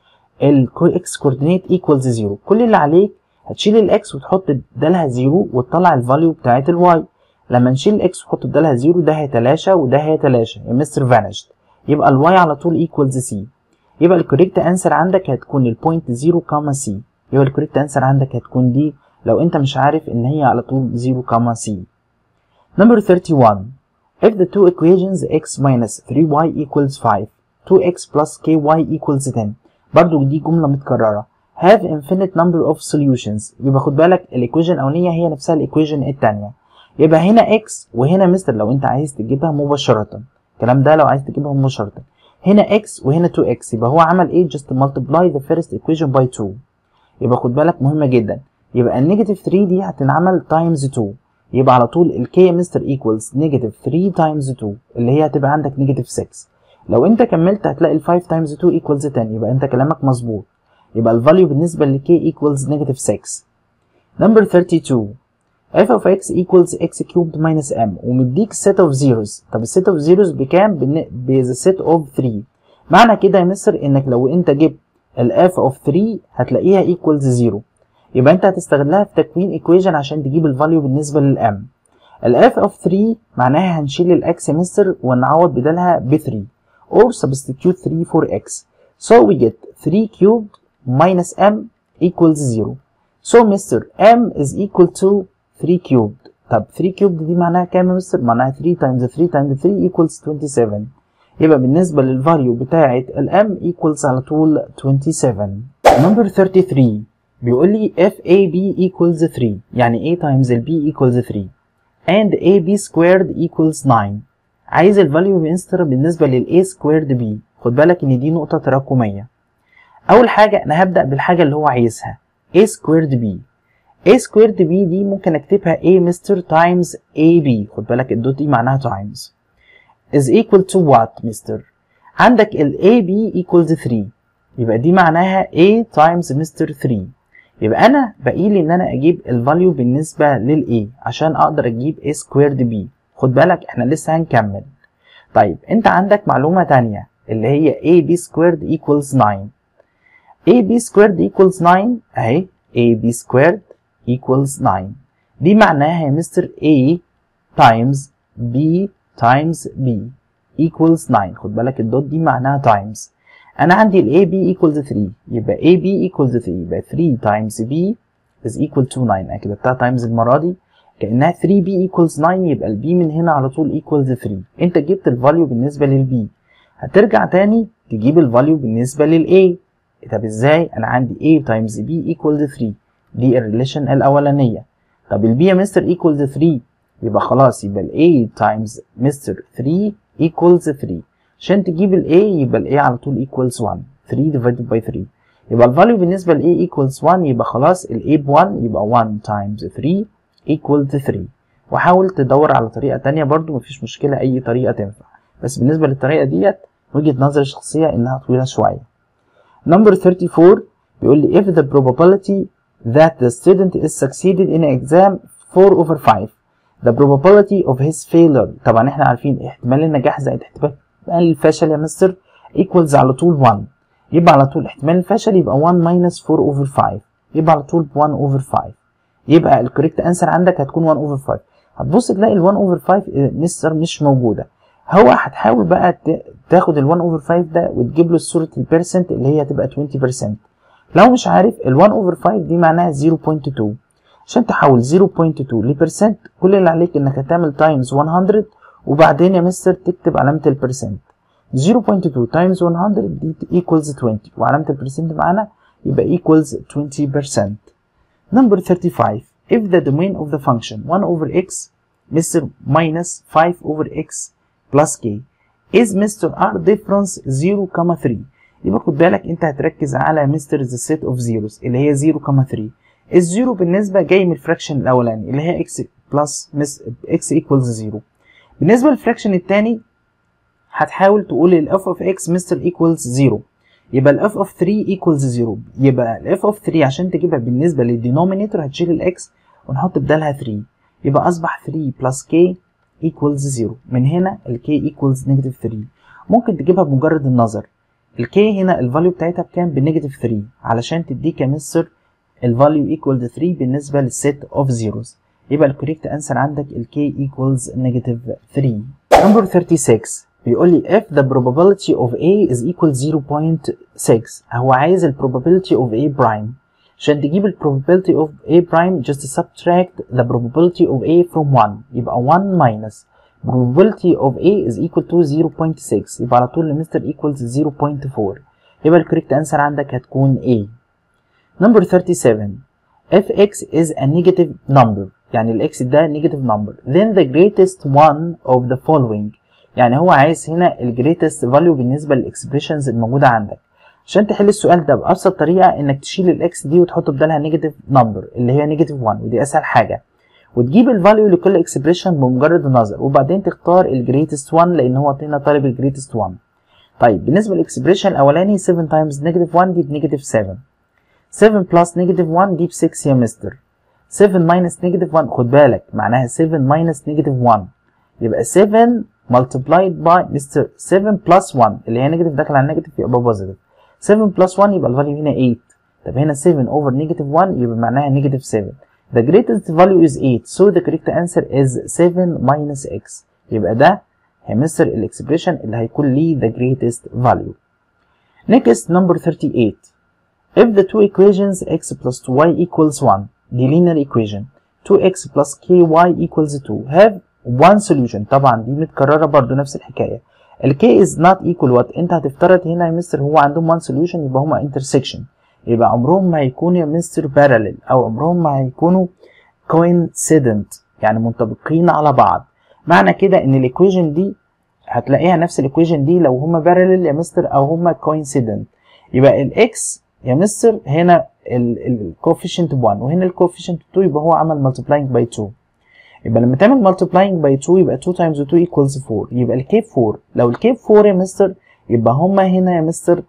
الاكس كوردينيت ايكوالز 0 كل اللي عليك هتشيل الاكس وتحط بدالها 0 وتطلع الفاليو بتاعت الواي لما نشيل الاكس ونحط بدالها 0 ده هيتلاشى وده هيتلاشى يا مستر فانشد يبقى الواي على طول ايكوالز سي يبقى الكوريكت انسر عندك هتكون البوينت 0 كاما سي يبقى الكوريكت انسر عندك هتكون دي لو انت مش عارف ان هي على طول 0 كاما سي Number 31. If the two equations x minus 3y equals 5, 2x plus ky equals 10 برضو دي جملة متكررة have infinite number of solutions يبقى خد بالك الايكويشن الاولانية هي نفسها الايكويشن التانية يبقى هنا x وهنا مستر لو انت عايز تجيبها مباشرة الكلام ده لو عايز تجيبها مباشرة هنا x وهنا 2x يبقى هو عمل ايه just multiply the first equation by 2 يبقى خد بالك مهمة جدا يبقى النيجاتيف 3 دي هتنعمل times 2 يبقى على طول ال k مستر equals negative 3 times 2 اللي هي هتبقى عندك negative 6 لو انت كملت هتلاقي ال 5 times 2 equals 10 يبقى انت كلامك مظبوط يبقى الفاليو بالنسبة ل k equals negative 6 number 32 f of x equals x cubed minus m ومديك set of zeros طب الset of zeros بكام؟ ب the set of 3 معنى كده يا مستر انك لو انت جبت ال f of 3 هتلاقيها equals 0 يبقى انت هتستغلها في تكوين equation عشان تجيب الفاليو بالنسبة للام ال f of 3 معناها هنشيل الاكس مستر ونعوض بدالها ب 3 or substitute 3 for x so we get 3 cubed minus m equals 0 so مستر m is equal to 3 cubed طب 3 كيوب دي معناها كام يا مستر معناها 3 تايمز 3 تايمز 3 equals 27 يبقى بالنسبة للفاليو بتاعة الام equals على طول 27 number 33 بيقول لي if AB equals 3 يعني A times ال B equals 3 and AB squared equals 9 عايز الفاليو مستر بالنسبة لل A squared B خد بالك ان دي نقطة تراكمية اول حاجة انا هبدأ بالحاجة اللي هو عايزها A squared B A squared B دي ممكن اكتبها A مستر times AB خد بالك الدوت دي معناها times is equal to what مستر عندك ال AB equals 3 يبقى دي معناها A times مستر 3 يبقى انا باقي لي ان انا اجيب الفاليو بالنسبه لل A عشان اقدر اجيب A squared B خد بالك احنا لسه هنكمل طيب انت عندك معلومه تانية اللي هي AB squared equals 9 AB squared equals 9 اهي AB squared equals 9 دي معناها يا مستر A times B times B equals 9 خد بالك الدوت دي معناها times انا عندي ال AB equals 3 يبقى AB equals 3 يبقى 3 times B is equal to 9 انا كتبتها times المره دي كانها 3B equals 9 يبقى ال B من هنا على طول equals 3 انت جبت الفاليو بالنسبه لل B هترجع تاني تجيب الفاليو بالنسبه لل A طب ازاي انا عندي A times B equals 3 دي الريليشن الاولانيه طب ال B يا مستر equals 3 يبقى خلاص يبقى ال A times مستر 3 equals 3 عشان تجيب ال A يبقى ال A على طول equals 1 3 divided by 3 يبقى الفاليو بالنسبة ل A equals 1 يبقى خلاص ال A ب 1 يبقى 1 times 3 equals 3 وحاول تدور على طريقة تانية برضو مفيش مشكلة أي طريقة تنفع بس بالنسبة للطريقة ديت وجهة نظري الشخصية إنها طويلة شوية number 34 بيقول لي if the probability that the student is succeeded in exam 4 over 5 the probability of his failure طبعا احنا عارفين احتمال النجاح زائد احتمال الفشل يا مستر equals على طول 1 يبقى على طول احتمال الفشل يبقى 1 minus 4 over 5 يبقى على طول 1 over 5 يبقى الكوريكت انسر عندك هتكون 1 over 5 هتبص تلاقي ال 1 over 5 مستر مش موجوده هو هتحاول بقى تاخد ال 1 over 5 ده وتجيب له صوره البيرسنت اللي هي تبقى 20% لو مش عارف ال 1 over 5 دي معناها 0.2 عشان تحول 0.2 لبرسنت كل اللي عليك انك هتعمل تايمز 100 وبعدين يا مستر تكتب علامة البرسنت 0.2 تايمز 100 دي equals 20 وعلامة البرسنت معانا يبقى equals 20% number 35 if the domain of the function 1 over x مستر minus 5 over x plus k is مستر r difference 0, 3 يبقى خد بالك انت هتركز على مستر the set of zeros اللي هي 0, 3 الزيرو بالنسبة جاي من الفراكشن الأولاني اللي هي x بلس x equals 0 بالنسبة للفراكشن التاني هتحاول تقول ال f of x مستر equals 0 يبقى ال f of 3 equals 0 يبقى ال f of 3 عشان تجيبها بالنسبة للدينومينيتور هتشيل ال x ونحط بدالها 3 يبقى أصبح 3 plus k equals 0 من هنا ال k equals negative 3 ممكن تجيبها بمجرد النظر ال k هنا الفاليو بتاعتها بكام بنيجاتيف 3 علشان تديك يا مستر الفاليو equal 3 بالنسبة للست of zeros يبقى الكوريكت انسر عندك ال k equals negative 3 number 36 بيقول لي if the probability of A is equal 0.6 هو عايز ال probability of A prime عشان تجيب ال probability of A prime just subtract the probability of A from 1 يبقى 1 minus probability of A is equal to 0.6 يبقى على طول المستر equals 0.4 يبقى الكوريكت انسر عندك هتكون A number 37 if x is a negative number يعني ال x ده negative number then the greatest one of the following يعني هو عايز هنا ال greatest value بالنسبة للإكسبريشنز الموجودة عندك عشان تحل السؤال ده بأبسط طريقة إنك تشيل ال x دي وتحط بدالها negative number اللي هي negative 1 ودي أسهل حاجة وتجيب الفاليو لكل اكسبريشن بمجرد النظر وبعدين تختار ال greatest one لأن هو هنا طالب ال greatest one طيب بالنسبة للاكسبريشن الأولاني 7 times negative 1 دي بنيجاتيف 7 7 plus negative 1 دي ب 6 يا مستر 7 minus negative 1 خد بالك معناها 7 minus negative 1 يبقى 7 multiplied by مستر 7 plus 1 اللي هي نيجاتيف داخل على نيجاتيف يبقى بوزيتيف 7 plus 1 يبقى الفاليو هنا 8 طب هنا 7 over negative 1 يبقى معناها negative 7 the greatest value is 8 so the correct answer is 7 minus x يبقى ده هي مستر الاكسبريشن اللي هيكون ليه the greatest value next number 38 If the two equations x plus 2y equals 1 دي linear equation 2x plus ky equals 2 have one solution طبعا دي متكررة برضو نفس الحكاية ال k is not equal what انت هتفترض هنا يا مستر هو عندهم one solution يبقى هما intersection يبقى عمرهم ما هيكونوا يا مستر parallel او عمرهم ما هيكونوا coincident يعني منطبقين على بعض معنى كده ان الايكويشن دي هتلاقيها نفس الايكويشن دي لو هما parallel يا مستر او هما coincident يبقى الاكس يا مستر هنا الكوفيشنت 1 وهنا الكوفيشنت 2 يبقى هو عمل multiplying by 2 يبقى لما تعمل multiplying by 2 يبقى 2 times 2 equals 4 يبقى الكيب 4 لو الكيب 4 يا مستر يبقى هما هنا يا مستر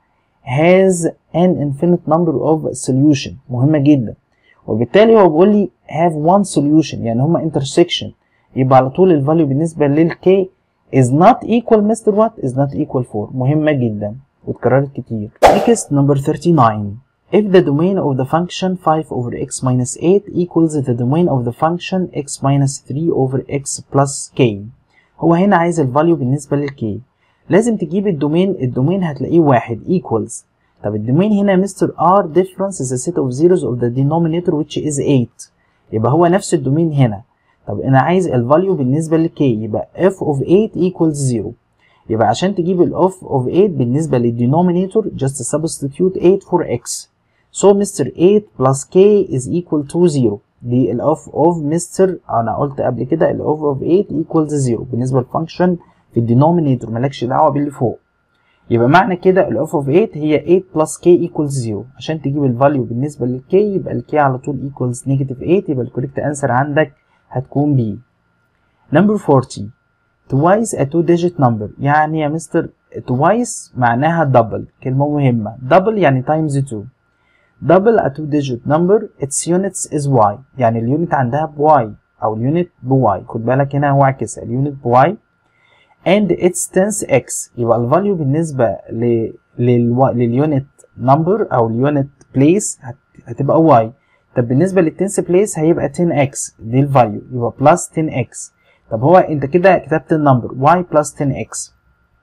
has an infinite number of solution مهمة جدا وبالتالي هو بيقول لي have one solution يعني هما intersection يبقى على طول الفاليو بالنسبة للk is not equal مستر what is not equal 4 مهمة جدا واتكررت كتير next number 39 if the domain of the function 5 over x minus 8 equals the domain of the function x minus 3 over x plus k هو هنا عايز الفاليو بالنسبة للك لازم تجيب الدومين الدومين هتلاقيه واحد equals طب الدومين هنا مستر r difference is a set of zeros of the denominator which is 8 يبقى هو نفس الدومين هنا طب انا عايز الفاليو بالنسبة لك يبقى f of 8 equals 0 يبقى عشان تجيب ال of of 8 بالنسبة للدينومينيتور just substitute 8 for x so Mr. 8 plus k is equal to 0 دي ال of of Mr. أنا قلت قبل كده ال of of 8 equals 0 بالنسبة للفانكشن في الدينومينيتور مالكش دعوة باللي فوق يبقى معنى كده ال of of 8 هي 8 plus k equals 0 عشان تجيب الفاليو بالنسبة لل k يبقى ال k على طول equals negative 8 يبقى الكوريكت انسر عندك هتكون B number 40 twice a two digit number يعني يا مستر twice معناها double كلمة مهمة double يعني times 2 double a two digit number its units is y يعني اليونت عندها ب y أو اليونت ب y خد بالك هنا هو عكس اليونت ب y and its tens x يبقى الفاليو بالنسبة ل... لل... لليونت number أو اليونت place هت... هتبقى y طب بالنسبة للتنس بليس هيبقى 10x دي الفاليو يبقى plus 10x طب هو انت كده كتبت النمبر y plus 10x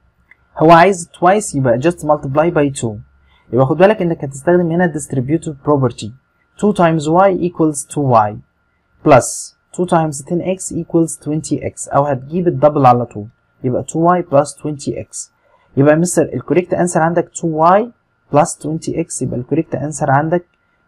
هو عايز twice يبقى just multiply by 2 يبقى خد بالك انك هتستخدم هنا distributive property 2 times y equals 2y plus 2 times 10x equals 20x او هتجيب الدبل على طول يبقى 2y plus 20x يبقى مستر الكوريكت انسر عندك 2y plus 20x يبقى الكوريكت انسر عندك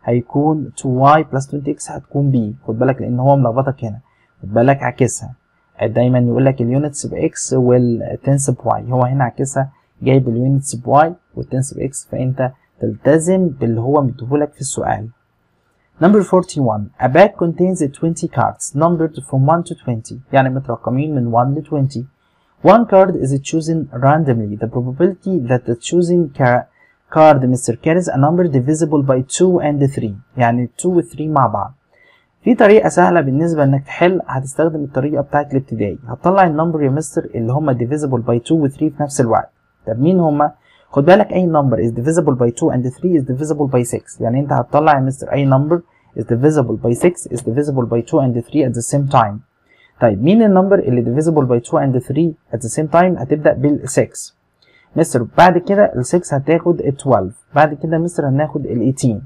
هيكون 2y plus 20x هتكون b خد بالك لان هو ملخبطك هنا خد بالك عكسها دايما يقول لك اليونتس باكس والتنس بواي هو هنا عكسها جايب اليونتس بواي والتنس باكس فانت تلتزم باللي هو مديهولك في السؤال Number 41 A bag contains 20 cards numbered from 1 to 20 يعني مترقمين من 1 ل 20 One card is chosen randomly. The probability that the chosen card Mr. carries a number divisible by 2 and 3 يعني 2 و 3 مع بعض في طريقة سهلة بالنسبة انك تحل هتستخدم الطريقة بتاعت الابتدائي هتطلع النمبر يا مستر اللي هما divisible by 2 و 3 في نفس الوقت طب مين هما؟ خد بالك اي number is divisible by 2 and 3 is divisible by 6 يعني انت هتطلع يا مستر اي number is divisible by 6 is divisible by 2 and 3 at the same time طيب مين النمبر اللي divisible by 2 and 3 at the same time هتبدأ بال 6 مستر بعد كده ال 6 هتاخد ال 12 بعد كده مستر هناخد ال 18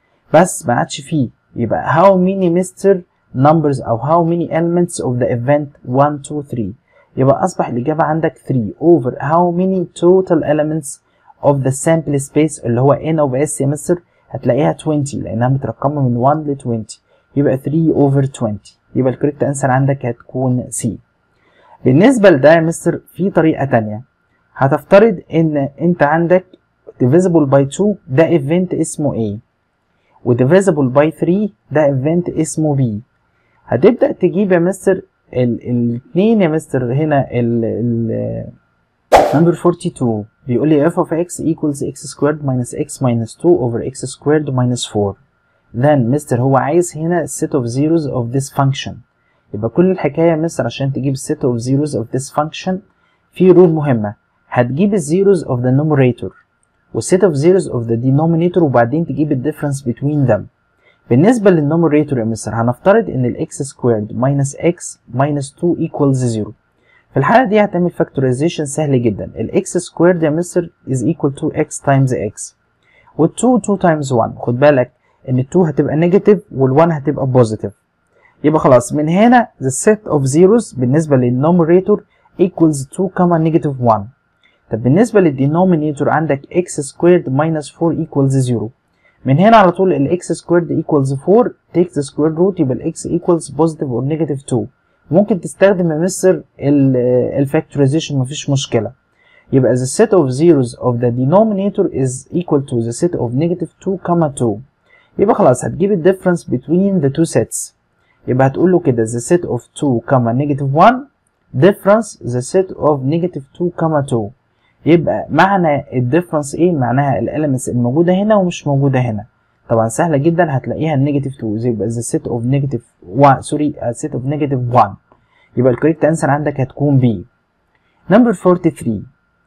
بس ما عادش فيه يبقى how many مستر numbers أو how many elements of the event 1 2 3 يبقى أصبح الإجابة عندك 3 over how many total elements of the sample space اللي هو n of s يا مستر هتلاقيها 20 لأنها مترقمة من 1 ل 20 يبقى 3 over 20 يبقى الكوريكت انسر عندك هتكون C بالنسبة لده يا مستر في طريقة تانية هتفترض ان انت عندك divisible by 2 ده event اسمه A و divisible by 3 ده event اسمه B هتبدأ تجيب يا مستر الاثنين يا مستر هنا ال ال number 42 بيقول لي f of x equals x squared minus x minus 2 over x squared minus 4 then مستر هو عايز هنا set of zeros of this function يبقى كل الحكاية يا مستر عشان تجيب set of zeros of this function في رول مهمة هتجيب الزيروز of the numerator والset of zeros of the denominator وبعدين تجيب ال difference between them بالنسبة للنوميريتور يا مستر هنفترض ان ال x squared minus x minus 2 equals 0 في الحالة دي هتعمل factorization سهل جدا ال x squared يا مستر is equal to x times x وال 2 2 times 1 خد بالك ان ال 2 هتبقى نيجاتيف وال 1 هتبقى بوزيتيف يبقى خلاص من هنا the set of zeros بالنسبة للنوميريتور equals 2 كما negative 1 طب بالنسبة للدينومينيتور عندك x squared minus 4 equals 0 من هنا على طول ال x squared equals 4 take the square root يبقى ال x equals positive or negative 2 ممكن تستخدم يا مستر الفاكتورايزيشن مفيش مشكلة يبقى the set of zeros of the denominator is equal to the set of negative 2 comma 2 يبقى خلاص هتجيب ال difference between the two sets يبقى هتقول له كده the set of 2 comma negative 1 difference the set of negative 2 comma 2 يبقى معنى الديفرنس ايه معناها الاليمنتس الموجوده هنا ومش موجوده هنا طبعا سهله جدا هتلاقيها النيجاتيف 2 يبقى the set of negative 1 سوري set of negative 1 يبقى الكوريكت انسر عندك هتكون B number 43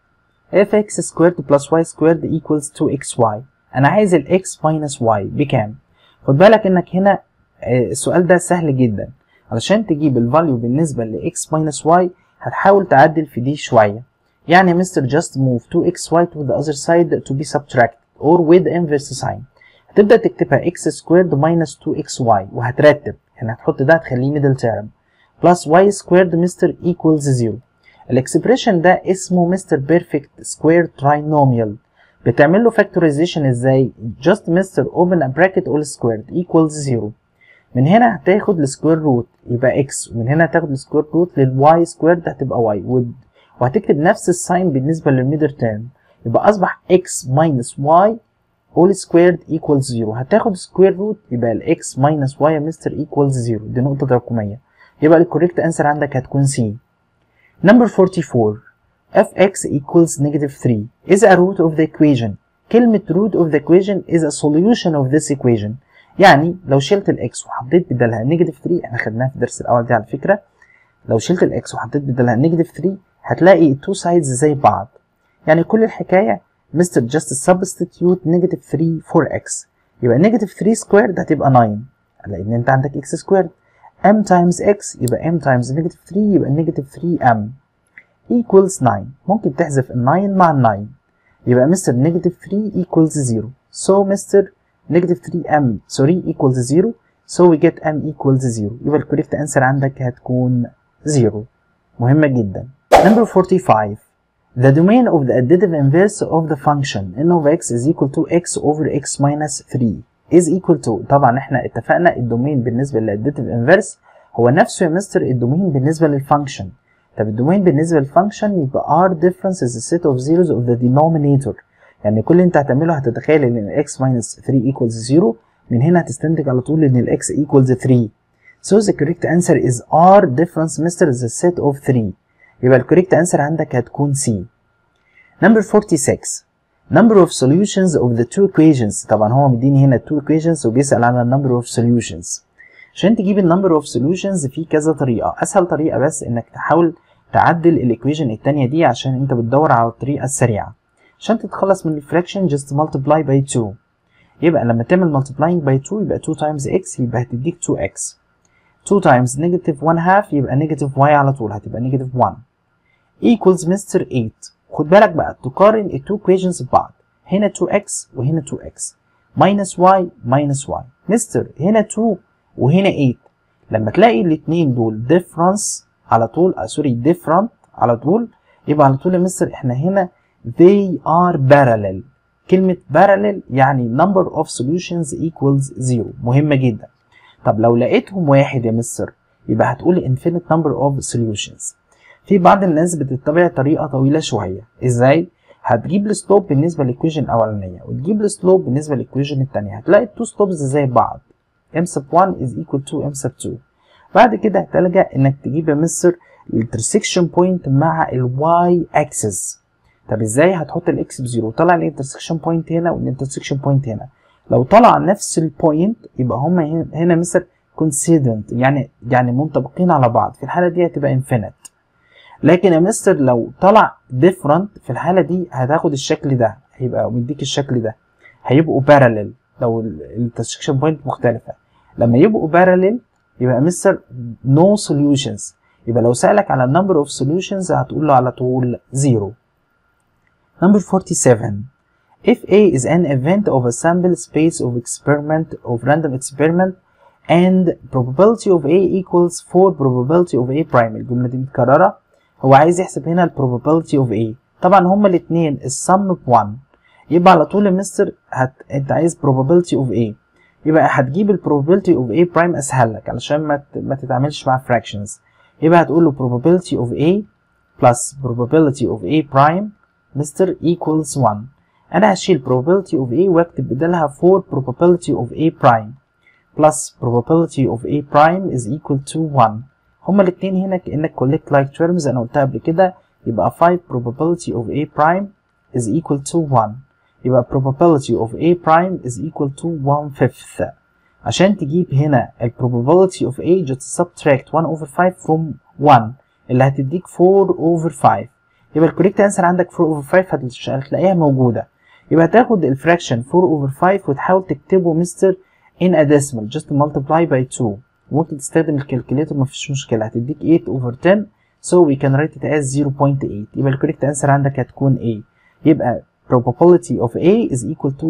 fx squared plus y squared equals 2xy انا عايز ال x minus y بكام خد بالك انك هنا السؤال ده سهل جدا علشان تجيب الفاليو بالنسبه ل x minus y هتحاول تعدل في دي شويه يعني مستر just move 2xy to the other side to be subtracted or with inverse sign هتبدأ تكتبها x squared minus 2xy وهترتب يعني هتحط ده هتخليه middle term plus y squared مستر equals 0 الاكسبريشن ده اسمه مستر perfect square trinomial بتعمل له factorization ازاي just مستر open a bracket all squared equals 0 من هنا هتاخد السكوير روت يبقى x ومن هنا هتاخد السكوير روت للواي سكويرد هتبقى y وهتكتب نفس الساين بالنسبة للميدر تيرم يبقى أصبح x minus y all squared equals 0 هتاخد سكوير روت يبقى ال x minus y يا مستر equals 0 دي نقطة رقمية يبقى الكوريكت انسر عندك هتكون C number 44 fx equals negative 3 is a root of the equation كلمة root of the equation is a solution of this equation يعني لو شلت الاكس وحطيت بدلها نيجاتيف 3 احنا خدناها في الدرس الاول دي على فكره لو شلت الاكس وحطيت بدلها نيجاتيف 3 هتلاقي التو سايدز زي بعض يعني كل الحكايه مستر جاست سبستيتيوت نيجاتيف 3 فور اكس يبقى نيجاتيف 3 سكويرد هتبقى 9 لان انت عندك اكس سكويرد m تايمز x يبقى m تايمز نيجاتيف 3 يبقى نيجاتيف 3m equals 9 ممكن تحذف ال 9 مع ال 9 يبقى مستر نيجاتيف 3 equals 0 so مستر negative 3m sorry equals 0 so we get m equals 0 يبقى الكوريكت انسر عندك هتكون 0 مهمة جدا number 45 the domain of the additive inverse of the function n of x is equal to x over x minus 3 is equal to طبعا احنا اتفقنا الدومين بالنسبة للاديتيف انفيرس هو نفسه يا مستر الدومين بالنسبة للفانكشن طب الدومين بالنسبة للفانكشن يبقى r difference is a set of zeros of the denominator يعني كل اللي انت هتعمله هتتخيل ان ال x minus 3 equals 0 من هنا هتستنتج على طول ان ال x equals 3 so the correct answer is r difference mister is a set of 3 يبقى ال correct answer عندك هتكون C number 46 number of solutions of the two equations طبعا هو مديني هنا two equations وبيسأل على number of solutions عشان تجيب ال number of solutions في كذا طريقة أسهل طريقة بس إنك تحاول تعدل الايكويشن التانية دي عشان انت بتدور على الطريقة السريعة عشان تتخلص من الفراكشن just multiply by 2 يبقى لما تعمل multiplying by 2 يبقى 2 times x يبقى هتديك 2x 2 times negative 1 half يبقى negative y على طول هتبقى negative 1 equals مستر 8 خد بالك بقى تقارن ال two equations ببعض هنا 2x وهنا 2x minus y minus y مستر هنا 2 وهنا 8 لما تلاقي الاتنين دول difference على طول آه سوري different على طول يبقى على طول يا مستر احنا هنا they are parallel كلمة parallel يعني number of solutions equals zero مهمة جدا طب لو لقيتهم واحد يا مستر يبقى هتقول infinite number of solutions في بعض الناس بتتبع طريقة طويلة شوية ازاي؟ هتجيب السلوب بالنسبة للإيكويشن الأولانية وتجيب السلوب بالنسبة للإيكويشن التانية هتلاقي التو سلوبز زي بعض m sub 1 is equal to m sub 2 بعد كده هتلجأ إنك تجيب يا مستر الانترسكشن بوينت مع الواي اكسس طب ازاي هتحط الاكس بزيرو طلع الانترسكشن بوينت هنا والانترسكشن بوينت هنا لو طلع نفس البوينت يبقى هما هنا مثل كونسيدنت يعني يعني منطبقين على بعض في الحاله دي هتبقى انفينيت لكن يا مستر لو طلع ديفرنت في الحاله دي هتاخد الشكل ده هيبقى مديك الشكل ده هيبقوا باراليل لو الانترسكشن بوينت مختلفه لما يبقوا باراليل يبقى مستر نو no solutions يبقى لو سألك على number of solutions هتقول له على طول zero Number 47. If A is an event of a sample space of experiment of random experiment and probability of A equals 4 probability of A prime الجملة دي متكررة هو عايز يحسب هنا ال probability of A طبعا هما الاتنين السم ب 1 يبقى على طول يا مستر هت... انت عايز probability of A يبقى هتجيب ال probability of A prime اسهل لك علشان ما, ت... ما تتعاملش مع fractions يبقى هتقول له probability of A plus probability of A prime مستر equals 1 انا هشيل probability of A واكتب بدالها 4 probability of A prime plus probability of A prime is equal to 1 هما الاتنين هنا كأنك collect like terms أنا قلتها قبل كده يبقى 5 probability of A prime is equal to 1 يبقى probability of A prime is equal to 1 fifth عشان تجيب هنا ال probability of A just subtract 1 over 5 from 1 اللي هتديك 4 over 5 يبقى الكوريكت انسر عندك 4 over 5 هتلاقيها موجودة يبقى هتاخد الفراكشن 4 over 5 وتحاول تكتبه مستر in a decimal just multiply by 2 ممكن تستخدم الكالكوليتر مفيش مشكلة هتديك 8 over 10 so we can write it as 0.8 يبقى الكوريكت انسر عندك هتكون A يبقى probability of A is equal to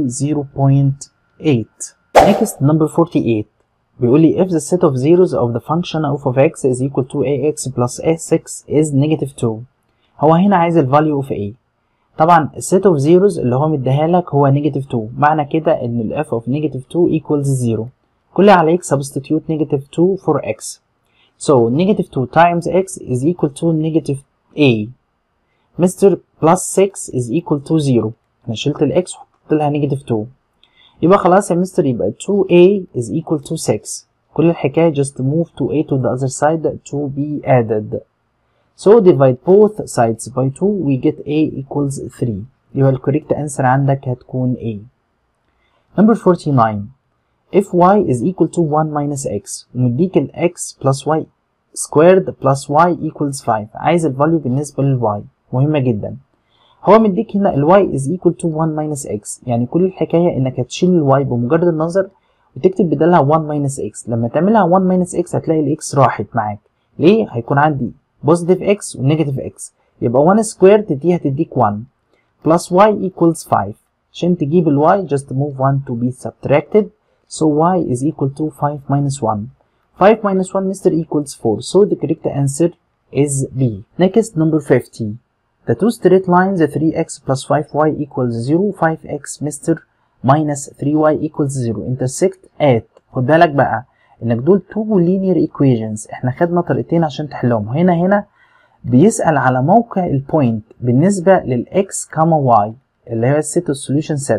0.8 next number 48 بيقول لي if the set of zeros of the function f of x is equal to ax plus s6 is negative 2 هو هنا عايز ال value of a طبعا set of zeros اللي هو مديها لك هو negative 2 معنى كده ان ال f of negative 2 equals 0 كل عليك substitute negative 2 for x so negative 2 times x is equal to negative a مستر plus 6 is equal to 0 انا شلت ال x وحطيت لها negative 2 يبقى خلاص يا مستر يبقى 2a is equal to 6 كل الحكاية just move 2a to the other side to be added so divide both sides by 2 we get a equals 3 يبقى ال correct answer عندك هتكون a number 49 if y is equal to 1 minus x ومديك ال x plus y squared plus y equals 5 عايز ال value بالنسبة لل y مهمة جدا هو مديك هنا ال y is equal to 1 minus x يعني كل الحكاية انك هتشيل ال y بمجرد النظر وتكتب بدالها 1 minus x لما تعملها 1 minus x هتلاقي ال x راحت معاك ليه؟ هيكون عندي positive x و negative x يبقى 1 squared دي هتديك 1 plus y equals 5 عشان تجيب ال y just move 1 to be subtracted so y is equal to 5 minus 1 5 minus 1 mister equals 4 so the correct answer is B next number 50 The two straight lines 3x plus 5y equals 0 5x mister minus 3y equals 0 intersect at خد بالك بقى انك دول two linear equations احنا خدنا طريقتين عشان تحلهم هنا هنا بيسأل على موقع البوينت بالنسبة للx كاما y اللي هي الست السوليوشن set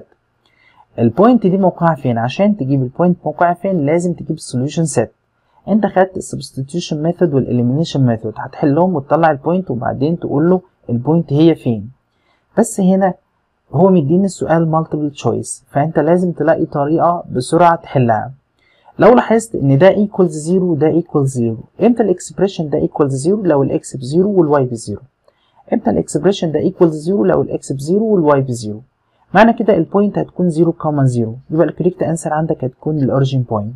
البوينت دي موقعها فين عشان تجيب البوينت موقعها فين لازم تجيب السوليوشن set انت خدت السبستيتيوشن ميثود والاليمينيشن ميثود هتحلهم وتطلع البوينت وبعدين تقول له البوينت هي فين بس هنا هو مديني السؤال multiple choice فانت لازم تلاقي طريقة بسرعة تحلها لو لاحظت ان ده equals 0 وده equals 0 امتى الاكسبريشن ده equals 0 لو الاكس ب 0 والواي ب 0 امتى الاكسبريشن ده equals 0 لو الاكس ب 0 والواي ب 0 معنى كده البوينت هتكون 0 0 يبقى الكوريكت انسر عندك هتكون الاوريجين بوينت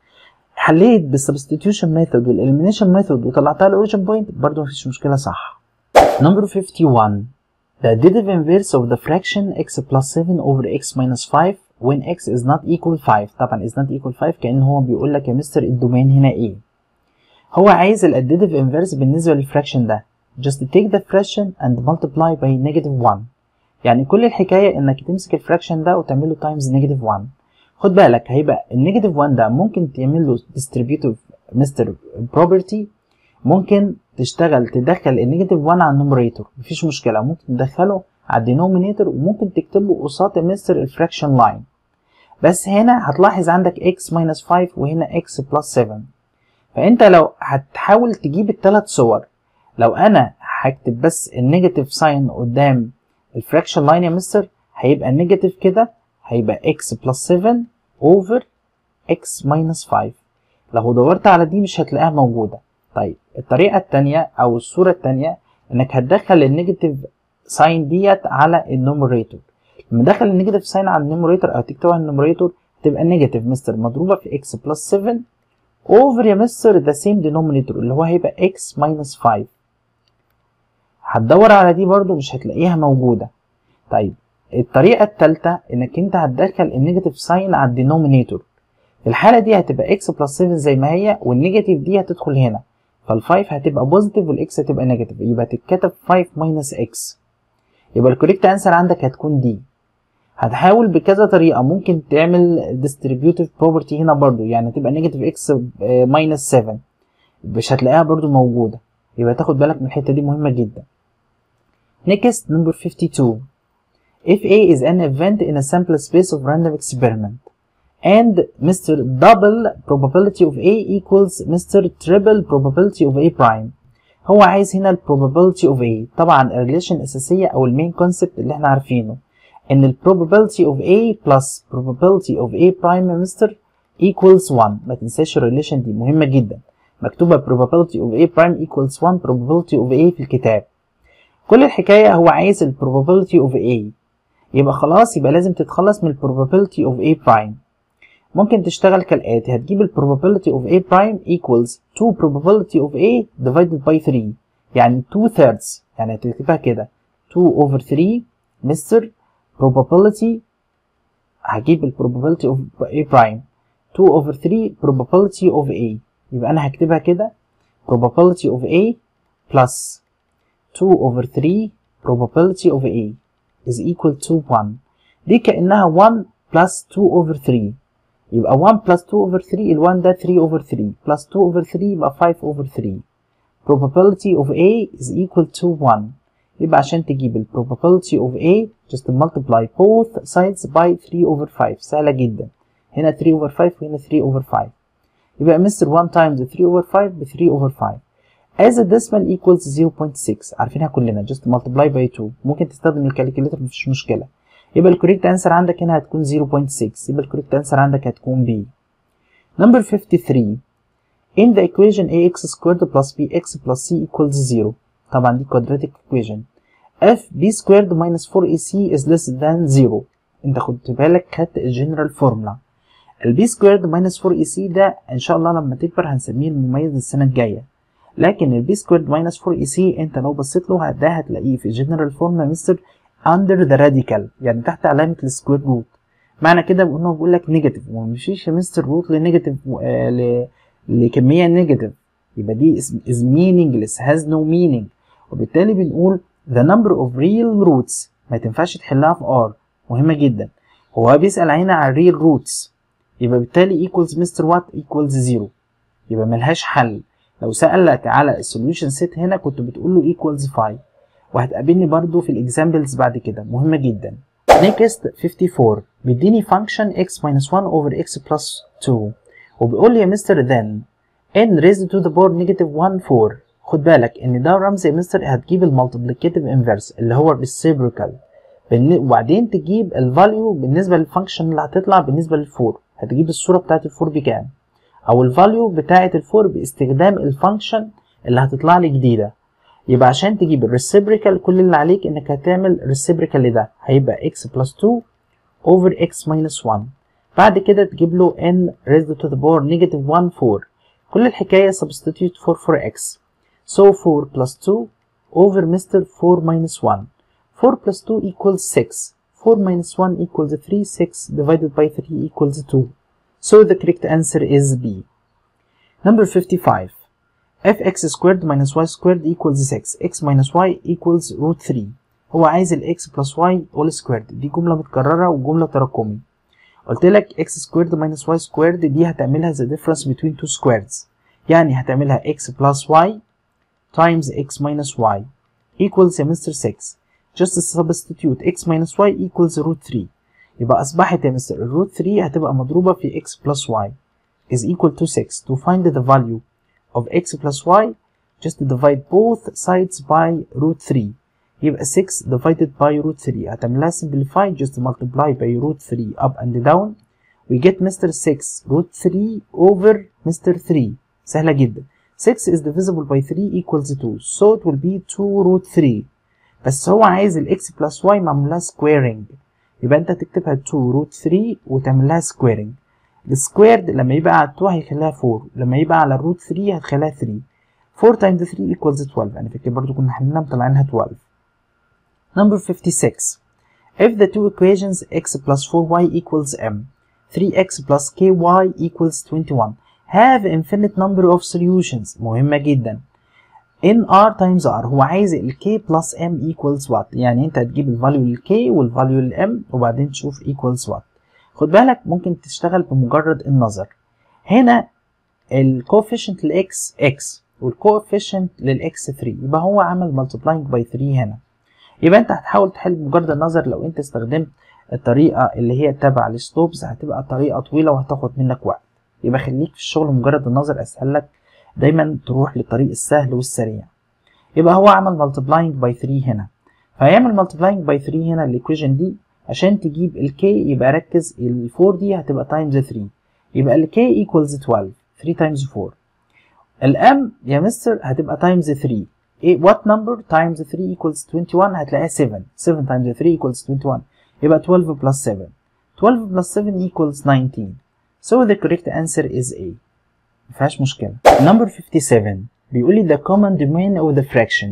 حليت بالسبستيتيوشن ميثود والاليمينيشن ميثود وطلعتها الاوريجين بوينت برضه مفيش مشكله صح Number 51. The additive inverse of the fraction x plus 7 over x minus 5 when x is not equal 5 طبعا is not equal 5 كأن هو بيقول لك يا مستر الدومين هنا ايه هو عايز ال additive inverse بالنسبة للفراكشن ده just take the fraction and multiply by negative 1 يعني كل الحكاية انك تمسك الفراكشن ده وتعمله times negative 1 خد بالك هيبقى النيجاتيف 1 ده ممكن تعمل له distributive مستر property ممكن تشتغل تدخل النيجاتيف 1 على النوميريتور مفيش مشكله ممكن تدخله على الدينومينيتور وممكن تكتبه قصاد مستر الفراكشن لاين بس هنا هتلاحظ عندك x minus 5 وهنا x plus 7 فانت لو هتحاول تجيب الثلاث صور لو انا هكتب بس النيجاتيف ساين قدام الفراكشن لاين يا مستر هيبقى النيجاتيف كده هيبقى x plus 7 over x minus 5 لو دورت على دي مش هتلاقيها موجوده طيب الطريقة التانية أو الصورة التانية إنك هتدخل النيجاتيف ساين ديت على النوميريتور لما تدخل النيجاتيف ساين على النوميريتور أو تكتبها على النوميريتور تبقى نيجاتيف مستر مضروبة في x بلس 7 اوفر يا مستر ذا سيم دينومينيتور اللي هو هيبقى x ماينس 5 هتدور على دي برضو مش هتلاقيها موجودة طيب الطريقة التالتة إنك أنت هتدخل النيجاتيف ساين على الدينومينيتور في الحالة دي هتبقى x بلس 7 زي ما هي والنيجاتيف دي هتدخل هنا فال5 هتبقى بوزيتيف والاكس هتبقى نيجاتيف يبقى تتكتب 5 ماينس x يبقى الكوريكت انسر عندك هتكون دي هتحاول بكذا طريقة ممكن تعمل distributive property هنا برضو يعني تبقى نيجاتيف x ماينس 7 مش هتلاقيها برضو موجودة يبقى تاخد بالك من الحتة دي مهمة جدا next number 52 if A is an event in a sample space of random experiment and Mr. double probability of A equals Mr. triple probability of A prime هو عايز هنا ال probability of A طبعا الريليشن الأساسية أو المين كونسبت اللي احنا عارفينه إن ال probability of A plus probability of A prime Mr. equals 1 ما تنساش الريليشن دي مهمة جدا مكتوبة probability of A prime equals 1 probability of A في الكتاب كل الحكاية هو عايز ال probability of A يبقى خلاص يبقى لازم تتخلص من ال probability of A prime ممكن تشتغل كالآتي هتجيب ال probability of A prime equals 2 probability of A divided by 3 يعني 2 thirds يعني هتكتبها كده 2 over 3 مستر probability هجيب ال probability of A prime 2 over 3 probability of A يبقى أنا هكتبها كده probability of A plus 2 over 3 probability of A is equal to 1 دي كأنها 1 plus 2 over 3 يبقى 1 plus 2 over 3 ال 1 ده 3 over 3 plus 2 over 3 يبقى 5 over 3 probability of A is equal to 1 يبقى عشان تجيب ال probability of A just multiply both sides by 3 over 5 سهلة جدا هنا 3 over 5 وهنا 3 over 5 يبقى مستر 1 times 3 over 5 ب 3 over 5 as a decimal equals 0.6 عارفينها كلنا just multiply by 2 ممكن تستخدم الكالكوليتر مفيش مشكلة يبقى الكوريكت انسر عندك هنا هتكون 0.6 يبقى الكوريكت انسر عندك هتكون B number 53 in the equation ax squared plus bx plus c equals 0 طبعا دي quadratic equation f b squared minus 4ac is less than 0 انت خدت بالك خدت الجنرال فورمولا البي سكويرد ماينس 4 اي سي ده ان شاء الله لما تكبر هنسميه المميز السنه الجايه لكن البي سكويرد ماينس 4 اي سي انت لو بصيت له ده هتلاقيه في الجنرال فورم مستر اندر ذا راديكال يعني تحت علامه السكوير روت معنى كده انه بيقول لك نيجاتيف وما بيمشيش مستر روت لنيجاتيف آه ل... لكميه نيجاتيف يبقى دي is meaningless has no meaning وبالتالي بنقول the number of real roots ما تنفعش تحلها في r مهمه جدا هو بيسال علينا على real roots يبقى بالتالي equals مستر وات equals 0 يبقى ملهاش حل لو سألك على السوليوشن سيت هنا كنت بتقول له equals 5 وهتقابلني برضو في الاكزامبلز بعد كده مهمة جدا next 54 بيديني function x minus 1 over x plus 2 وبيقول لي يا مستر then n raised to the power negative 1 4 خد بالك ان ده رمز يا مستر هتجيب المالتيبليكاتيف انفرس اللي هو الريسيبريكال وبعدين تجيب الفاليو بالنسبه للفانكشن اللي هتطلع بالنسبه للفور هتجيب الصوره بتاعت الفور بكام او الفاليو بتاعت الفور باستخدام الفانكشن اللي هتطلع لي جديده يبقى عشان تجيب الريسيبريكال كل اللي عليك انك هتعمل ريسيبريكال لده هيبقى x plus 2 over x minus 1 بعد كده تجيب له n raised to the power negative 1 4 كل الحكايه substitute 4 for x so 4 plus 2 over Mr 4 minus 1 4 plus 2 equals 6 4 minus 1 equals 3 6 divided by 3 equals 2 so the correct answer is B number 55 fx squared minus y squared equals 6 x minus y equals root 3 هو عايز ال x plus y all squared دي جملة متكررة وجملة تراكمي قلت لك x squared minus y squared دي هتعملها the difference between two squares يعني هتعملها x plus y times x minus y equals يا مستر 6 just substitute x minus y equals root 3 يبقى أصبحت يا مستر الروت 3 هتبقى مضروبة في x plus y is equal to 6 to find the value of x plus y just divide both sides by root 3 يبقى 6 divided by root 3 هتعملها simplify just multiply by root 3 up and down we get Mr. 6 root 3 over Mr. 3 سهلة جدا 6 is divisible by 3 equals 2 so it will be 2 root 3 بس هو عايز ال x plus y معمول لها squaring يبقى انت تكتبها 2 root 3 وتعمل لها squaring السكويرد لما يبقى على 2 هيخليها 4 لما يبقى على الروت 3 هتخليها 3 4 times 3 equals 12 يعني فاكر برضو كنا حلينا مطلعينها 12 number 56 if the two equations x plus 4y equals m 3x plus ky equals 21 have infinite number of solutions مهمة جدا in r times r هو عايز ال k plus m equals what يعني انت هتجيب الفاليو لل k والفاليو لل m وبعدين تشوف equals what خد بالك ممكن تشتغل بمجرد النظر هنا الكوفيشنت للاكس x والكوفيشنت للاكس 3 يبقى هو عمل multiplying by 3 هنا يبقى انت هتحاول تحل بمجرد النظر لو انت استخدمت الطريقة اللي هي تبع الستوبز هتبقى طريقة طويلة وهتاخد منك وقت يبقى خليك في الشغل مجرد النظر اسهل لك دايما تروح للطريق السهل والسريع يبقى هو عمل multiplying by 3 هنا فهيعمل multiplying by 3 هنا الايكويشن دي عشان تجيب ال k يبقى ركز ال 4 دي هتبقى times 3 يبقى ال k equals 12 3 times 4 ال m يا مستر هتبقى times 3 ايه what number times 3 equals 21 هتلاقيها 7 7 times 3 equals 21 يبقى 12 plus 7 12 plus 7 equals 19 so the correct answer is A مفيهاش مشكلة number 57 بيقول لي the common domain of the fraction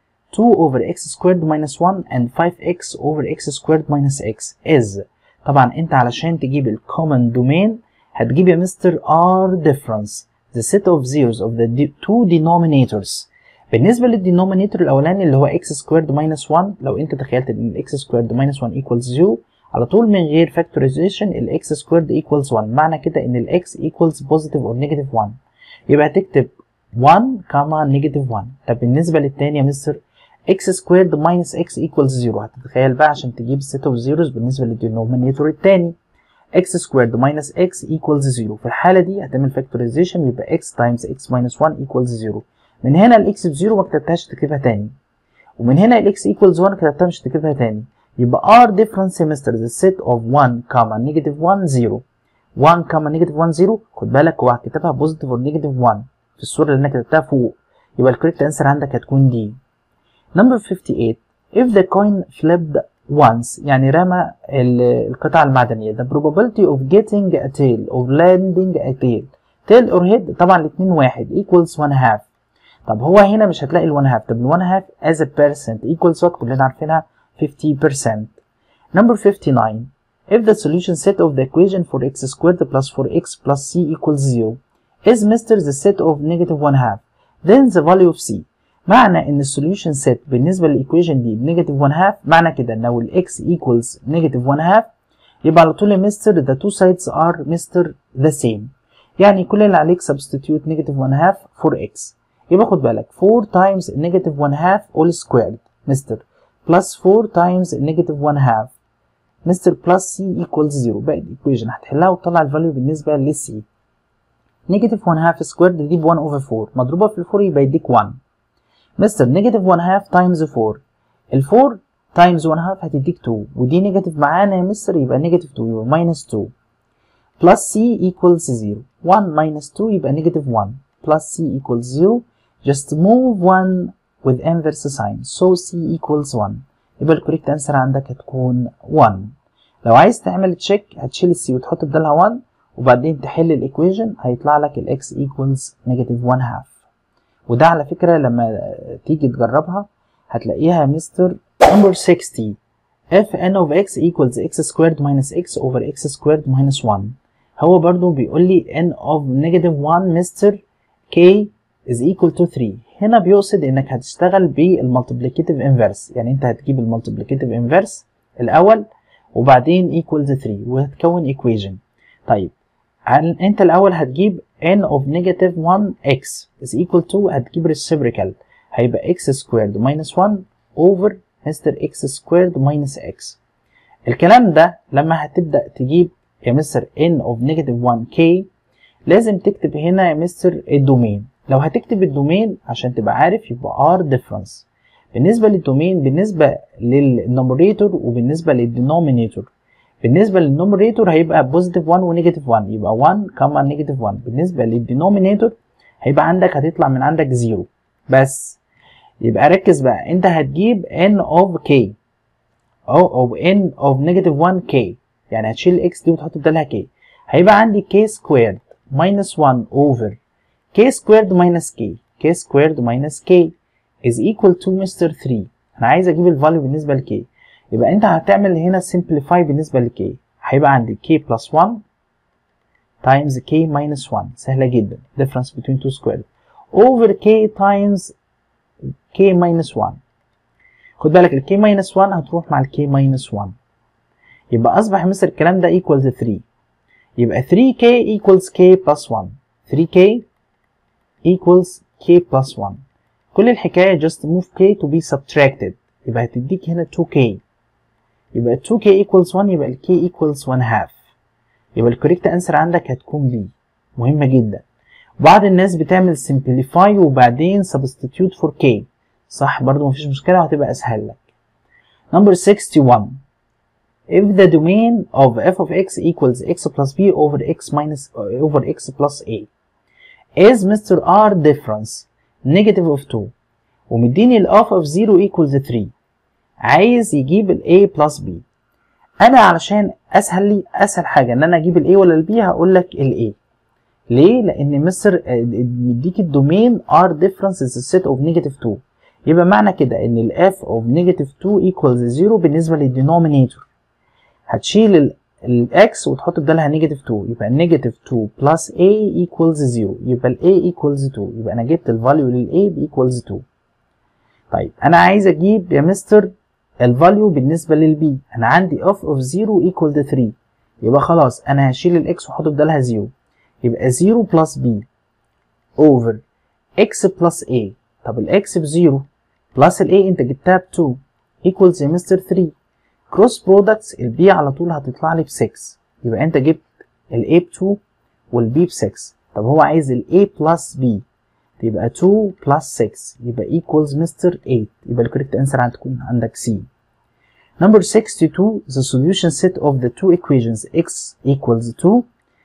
2 over x squared minus 1 and 5x over x squared minus x is طبعا انت علشان تجيب ال common domain هتجيب يا مستر r difference the set of zeros of the two denominators بالنسبة للدينومينيتور الأولاني اللي هو x squared minus 1 لو أنت تخيلت إن x squared minus 1 equals 0 على طول من غير factorization ال x squared equals 1 معنى كده إن ال x equals positive or negative 1 يبقى هتكتب 1 كاما negative 1 طب بالنسبة للتاني يا مستر x squared minus x equals 0 هتتخيل بقى عشان تجيب set of zeros بالنسبة للدينومينيتور التاني x squared minus x equals 0 في الحالة دي هتعمل factorization يبقى x times x minus 1 equals 0 من هنا الاكس بزيرو ما كتبتهاش تكتبها تاني ومن هنا الاكس ايكوالز 1 كتبتها مش تكتبها تاني يبقى r different semesters the set of 1 comma negative 1 0 1 comma negative 1 0 خد بالك هو كتبها positive or negative 1 في الصورة اللي انا كتبتها فوق يبقى الكوريكت انسر عندك هتكون دي number 58 if the coin flipped once يعني رمى القطعة المعدنية the probability of getting a tail of landing a tail tail or head طبعا الاثنين واحد equals 1 half طب هو هنا مش هتلاقي ال1 half طب ال1 half as a percent equals what كلنا عارفينها 50% number 59 if the solution set of the equation for x squared plus 4x plus c equals 0 is Mr. the set of negative 1 half then the value of c معنى ان السوليوشن set بالنسبه للايكويشن دي بنيجاتيف 1 half معنى كده ان لو الاكس equals negative 1 half يبقى على طول يا مستر the two sides are مستر the same يعني كل اللي عليك substitute negative 1 half for x يبقى خد بالك 4 times negative 1 half all squared مستر plus 4 times negative 1 half مستر plus c equals 0 بقى الايكويشن هتحلها وتطلع الفاليو بالنسبه للسي negative 1 half squared دي ب 1 over 4 مضروبه في ال 4 يبقى يديك 1 مستر negative 1 half times 4 ال 4 times 1 half هتديك 2 ودي نيجاتيف معانا يا مستر يبقى نيجاتيف 2 يبقى minus 2 plus c equals 0 1 minus 2 يبقى negative 1 plus c equals 0 just move 1 with inverse sign so c equals 1 يبقى الكوريكت انسر عندك هتكون 1 لو عايز تعمل تشيك هتشيل السي وتحط بدالها 1 وبعدين تحل الايكويشن هيطلع لك الاكس equals negative 1 half وده على فكرة لما تيجي تجربها هتلاقيها مستر number 60 f n of x equals x squared minus x over x squared minus 1 هو برضو بيقول لي n of negative 1 مستر k is equal to 3 هنا بيقصد انك هتشتغل بالمالتيبليكيتيف انفرس يعني انت هتجيب المالتيبليكيتيف انفرس الاول وبعدين equals 3 وهتكون equation طيب انت الاول هتجيب n of negative 1x is equal to هتجيب reciprocal هيبقى x squared minus 1 over مستر x squared minus x الكلام ده لما هتبدأ تجيب يا مستر n of negative 1k لازم تكتب هنا يا مستر الدومين لو هتكتب الدومين عشان تبقى عارف يبقى r difference بالنسبة للدومين بالنسبة للنوميريتور وبالنسبة للدينومينيتور بالنسبة للنوميريتور هيبقى بوزيتيف 1 ونيجاتيف 1 يبقى 1 كما نيجاتيف 1 بالنسبة للدينومينيتور هيبقى عندك هتطلع من عندك 0 بس يبقى ركز بقى انت هتجيب n of k او او n of negative 1k يعني هتشيل الاكس دي وتحط بدالها k هيبقى عندي k squared minus 1 over k squared minus k k squared minus k is equal to مستر 3 انا عايز اجيب الفاليو بالنسبة ل k يبقى انت هتعمل هنا simplify بالنسبة ل k هيبقى عندي k plus 1 times k minus 1 سهلة جدا difference between two squares over k times k minus 1 خد بالك ال k minus 1 هتروح مع ال k minus 1 يبقى أصبح مثل الكلام ده equals 3 يبقى 3k equals k plus 1 3k equals k plus 1 كل الحكاية just move k to be subtracted يبقى هتديك هنا 2k يبقى 2k equals 1 يبقى ال k equals 1 half يبقى الكوريكت انسر عندك هتكون B مهمة جدا بعض الناس بتعمل simplify وبعدين substitute for k صح برضو مفيش مشكلة وهتبقى أسهل لك number 61 if the domain of f of x equals x plus b over x minus uh, over x plus a is Mr. R difference negative of 2 ومديني ال f of 0 equals 3 عايز يجيب ال a plus b انا علشان اسهل لي اسهل حاجه ان انا اجيب ال a ولا ال b هقول لك ال a ليه لان مصر مديك الدومين r difference is a set of negative 2 يبقى معنى كده ان ال f of negative 2 equals 0 بالنسبه للدينومينيتور هتشيل ال الاكس وتحط بدالها نيجاتيف 2 يبقى نيجاتيف 2 بلس a equals 0 يبقى ال a equals 2 يبقى انا جبت الفاليو لل a ب equals 2 طيب انا عايز اجيب يا مستر الفاليو بالنسبه لل b انا عندي f of 0 equal 3 يبقى خلاص انا هشيل الاكس واحط بدالها 0 يبقى 0 بلس b over x بلس a طب الاكس ب 0 بلس ال a انت جبتها ب 2 equals يا مستر 3 كروس برودكتس البي على طول هتطلع لي ب 6 يبقى انت جبت الاي ب 2 والبي ب 6 طب هو عايز الاي بلس بي يبقى 2 بلس 6 يبقى equals مستر 8 يبقى الكوريكت انسر هتكون عندك سي Number 62 the solution set of the two equations x equals 2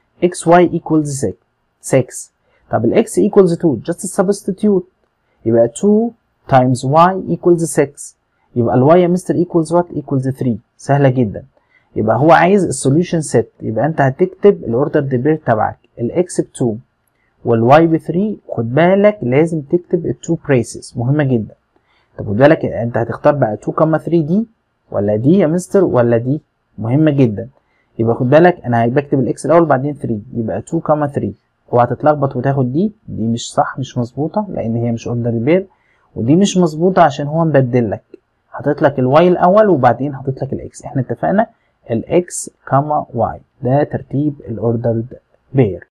xy equals 6 6 طب ال x equals 2 just substitute يبقى 2 times y equals 6 يبقى الواي يا مستر ايكوالز وات ايكوالز 3 سهله جدا يبقى هو عايز السوليوشن سيت يبقى انت هتكتب الاوردر ديبير تبعك الاكس ب 2 والواي ب 3 خد بالك لازم تكتب التو بريسز مهمه جدا طب خد بالك انت هتختار بقى 2 كاما 3 دي ولا دي يا مستر ولا دي مهمه جدا يبقى خد بالك انا بكتب الاكس الاول بعدين 3 يبقى 2 كاما 3 وهتتلخبط وتاخد دي دي مش صح مش مظبوطه لان هي مش اوردر ديبير ودي مش مظبوطه عشان هو مبدل لك حاطط لك الواي الاول وبعدين حاطط لك الاكس احنا اتفقنا الاكس كاما واي ده ترتيب الاوردرد بير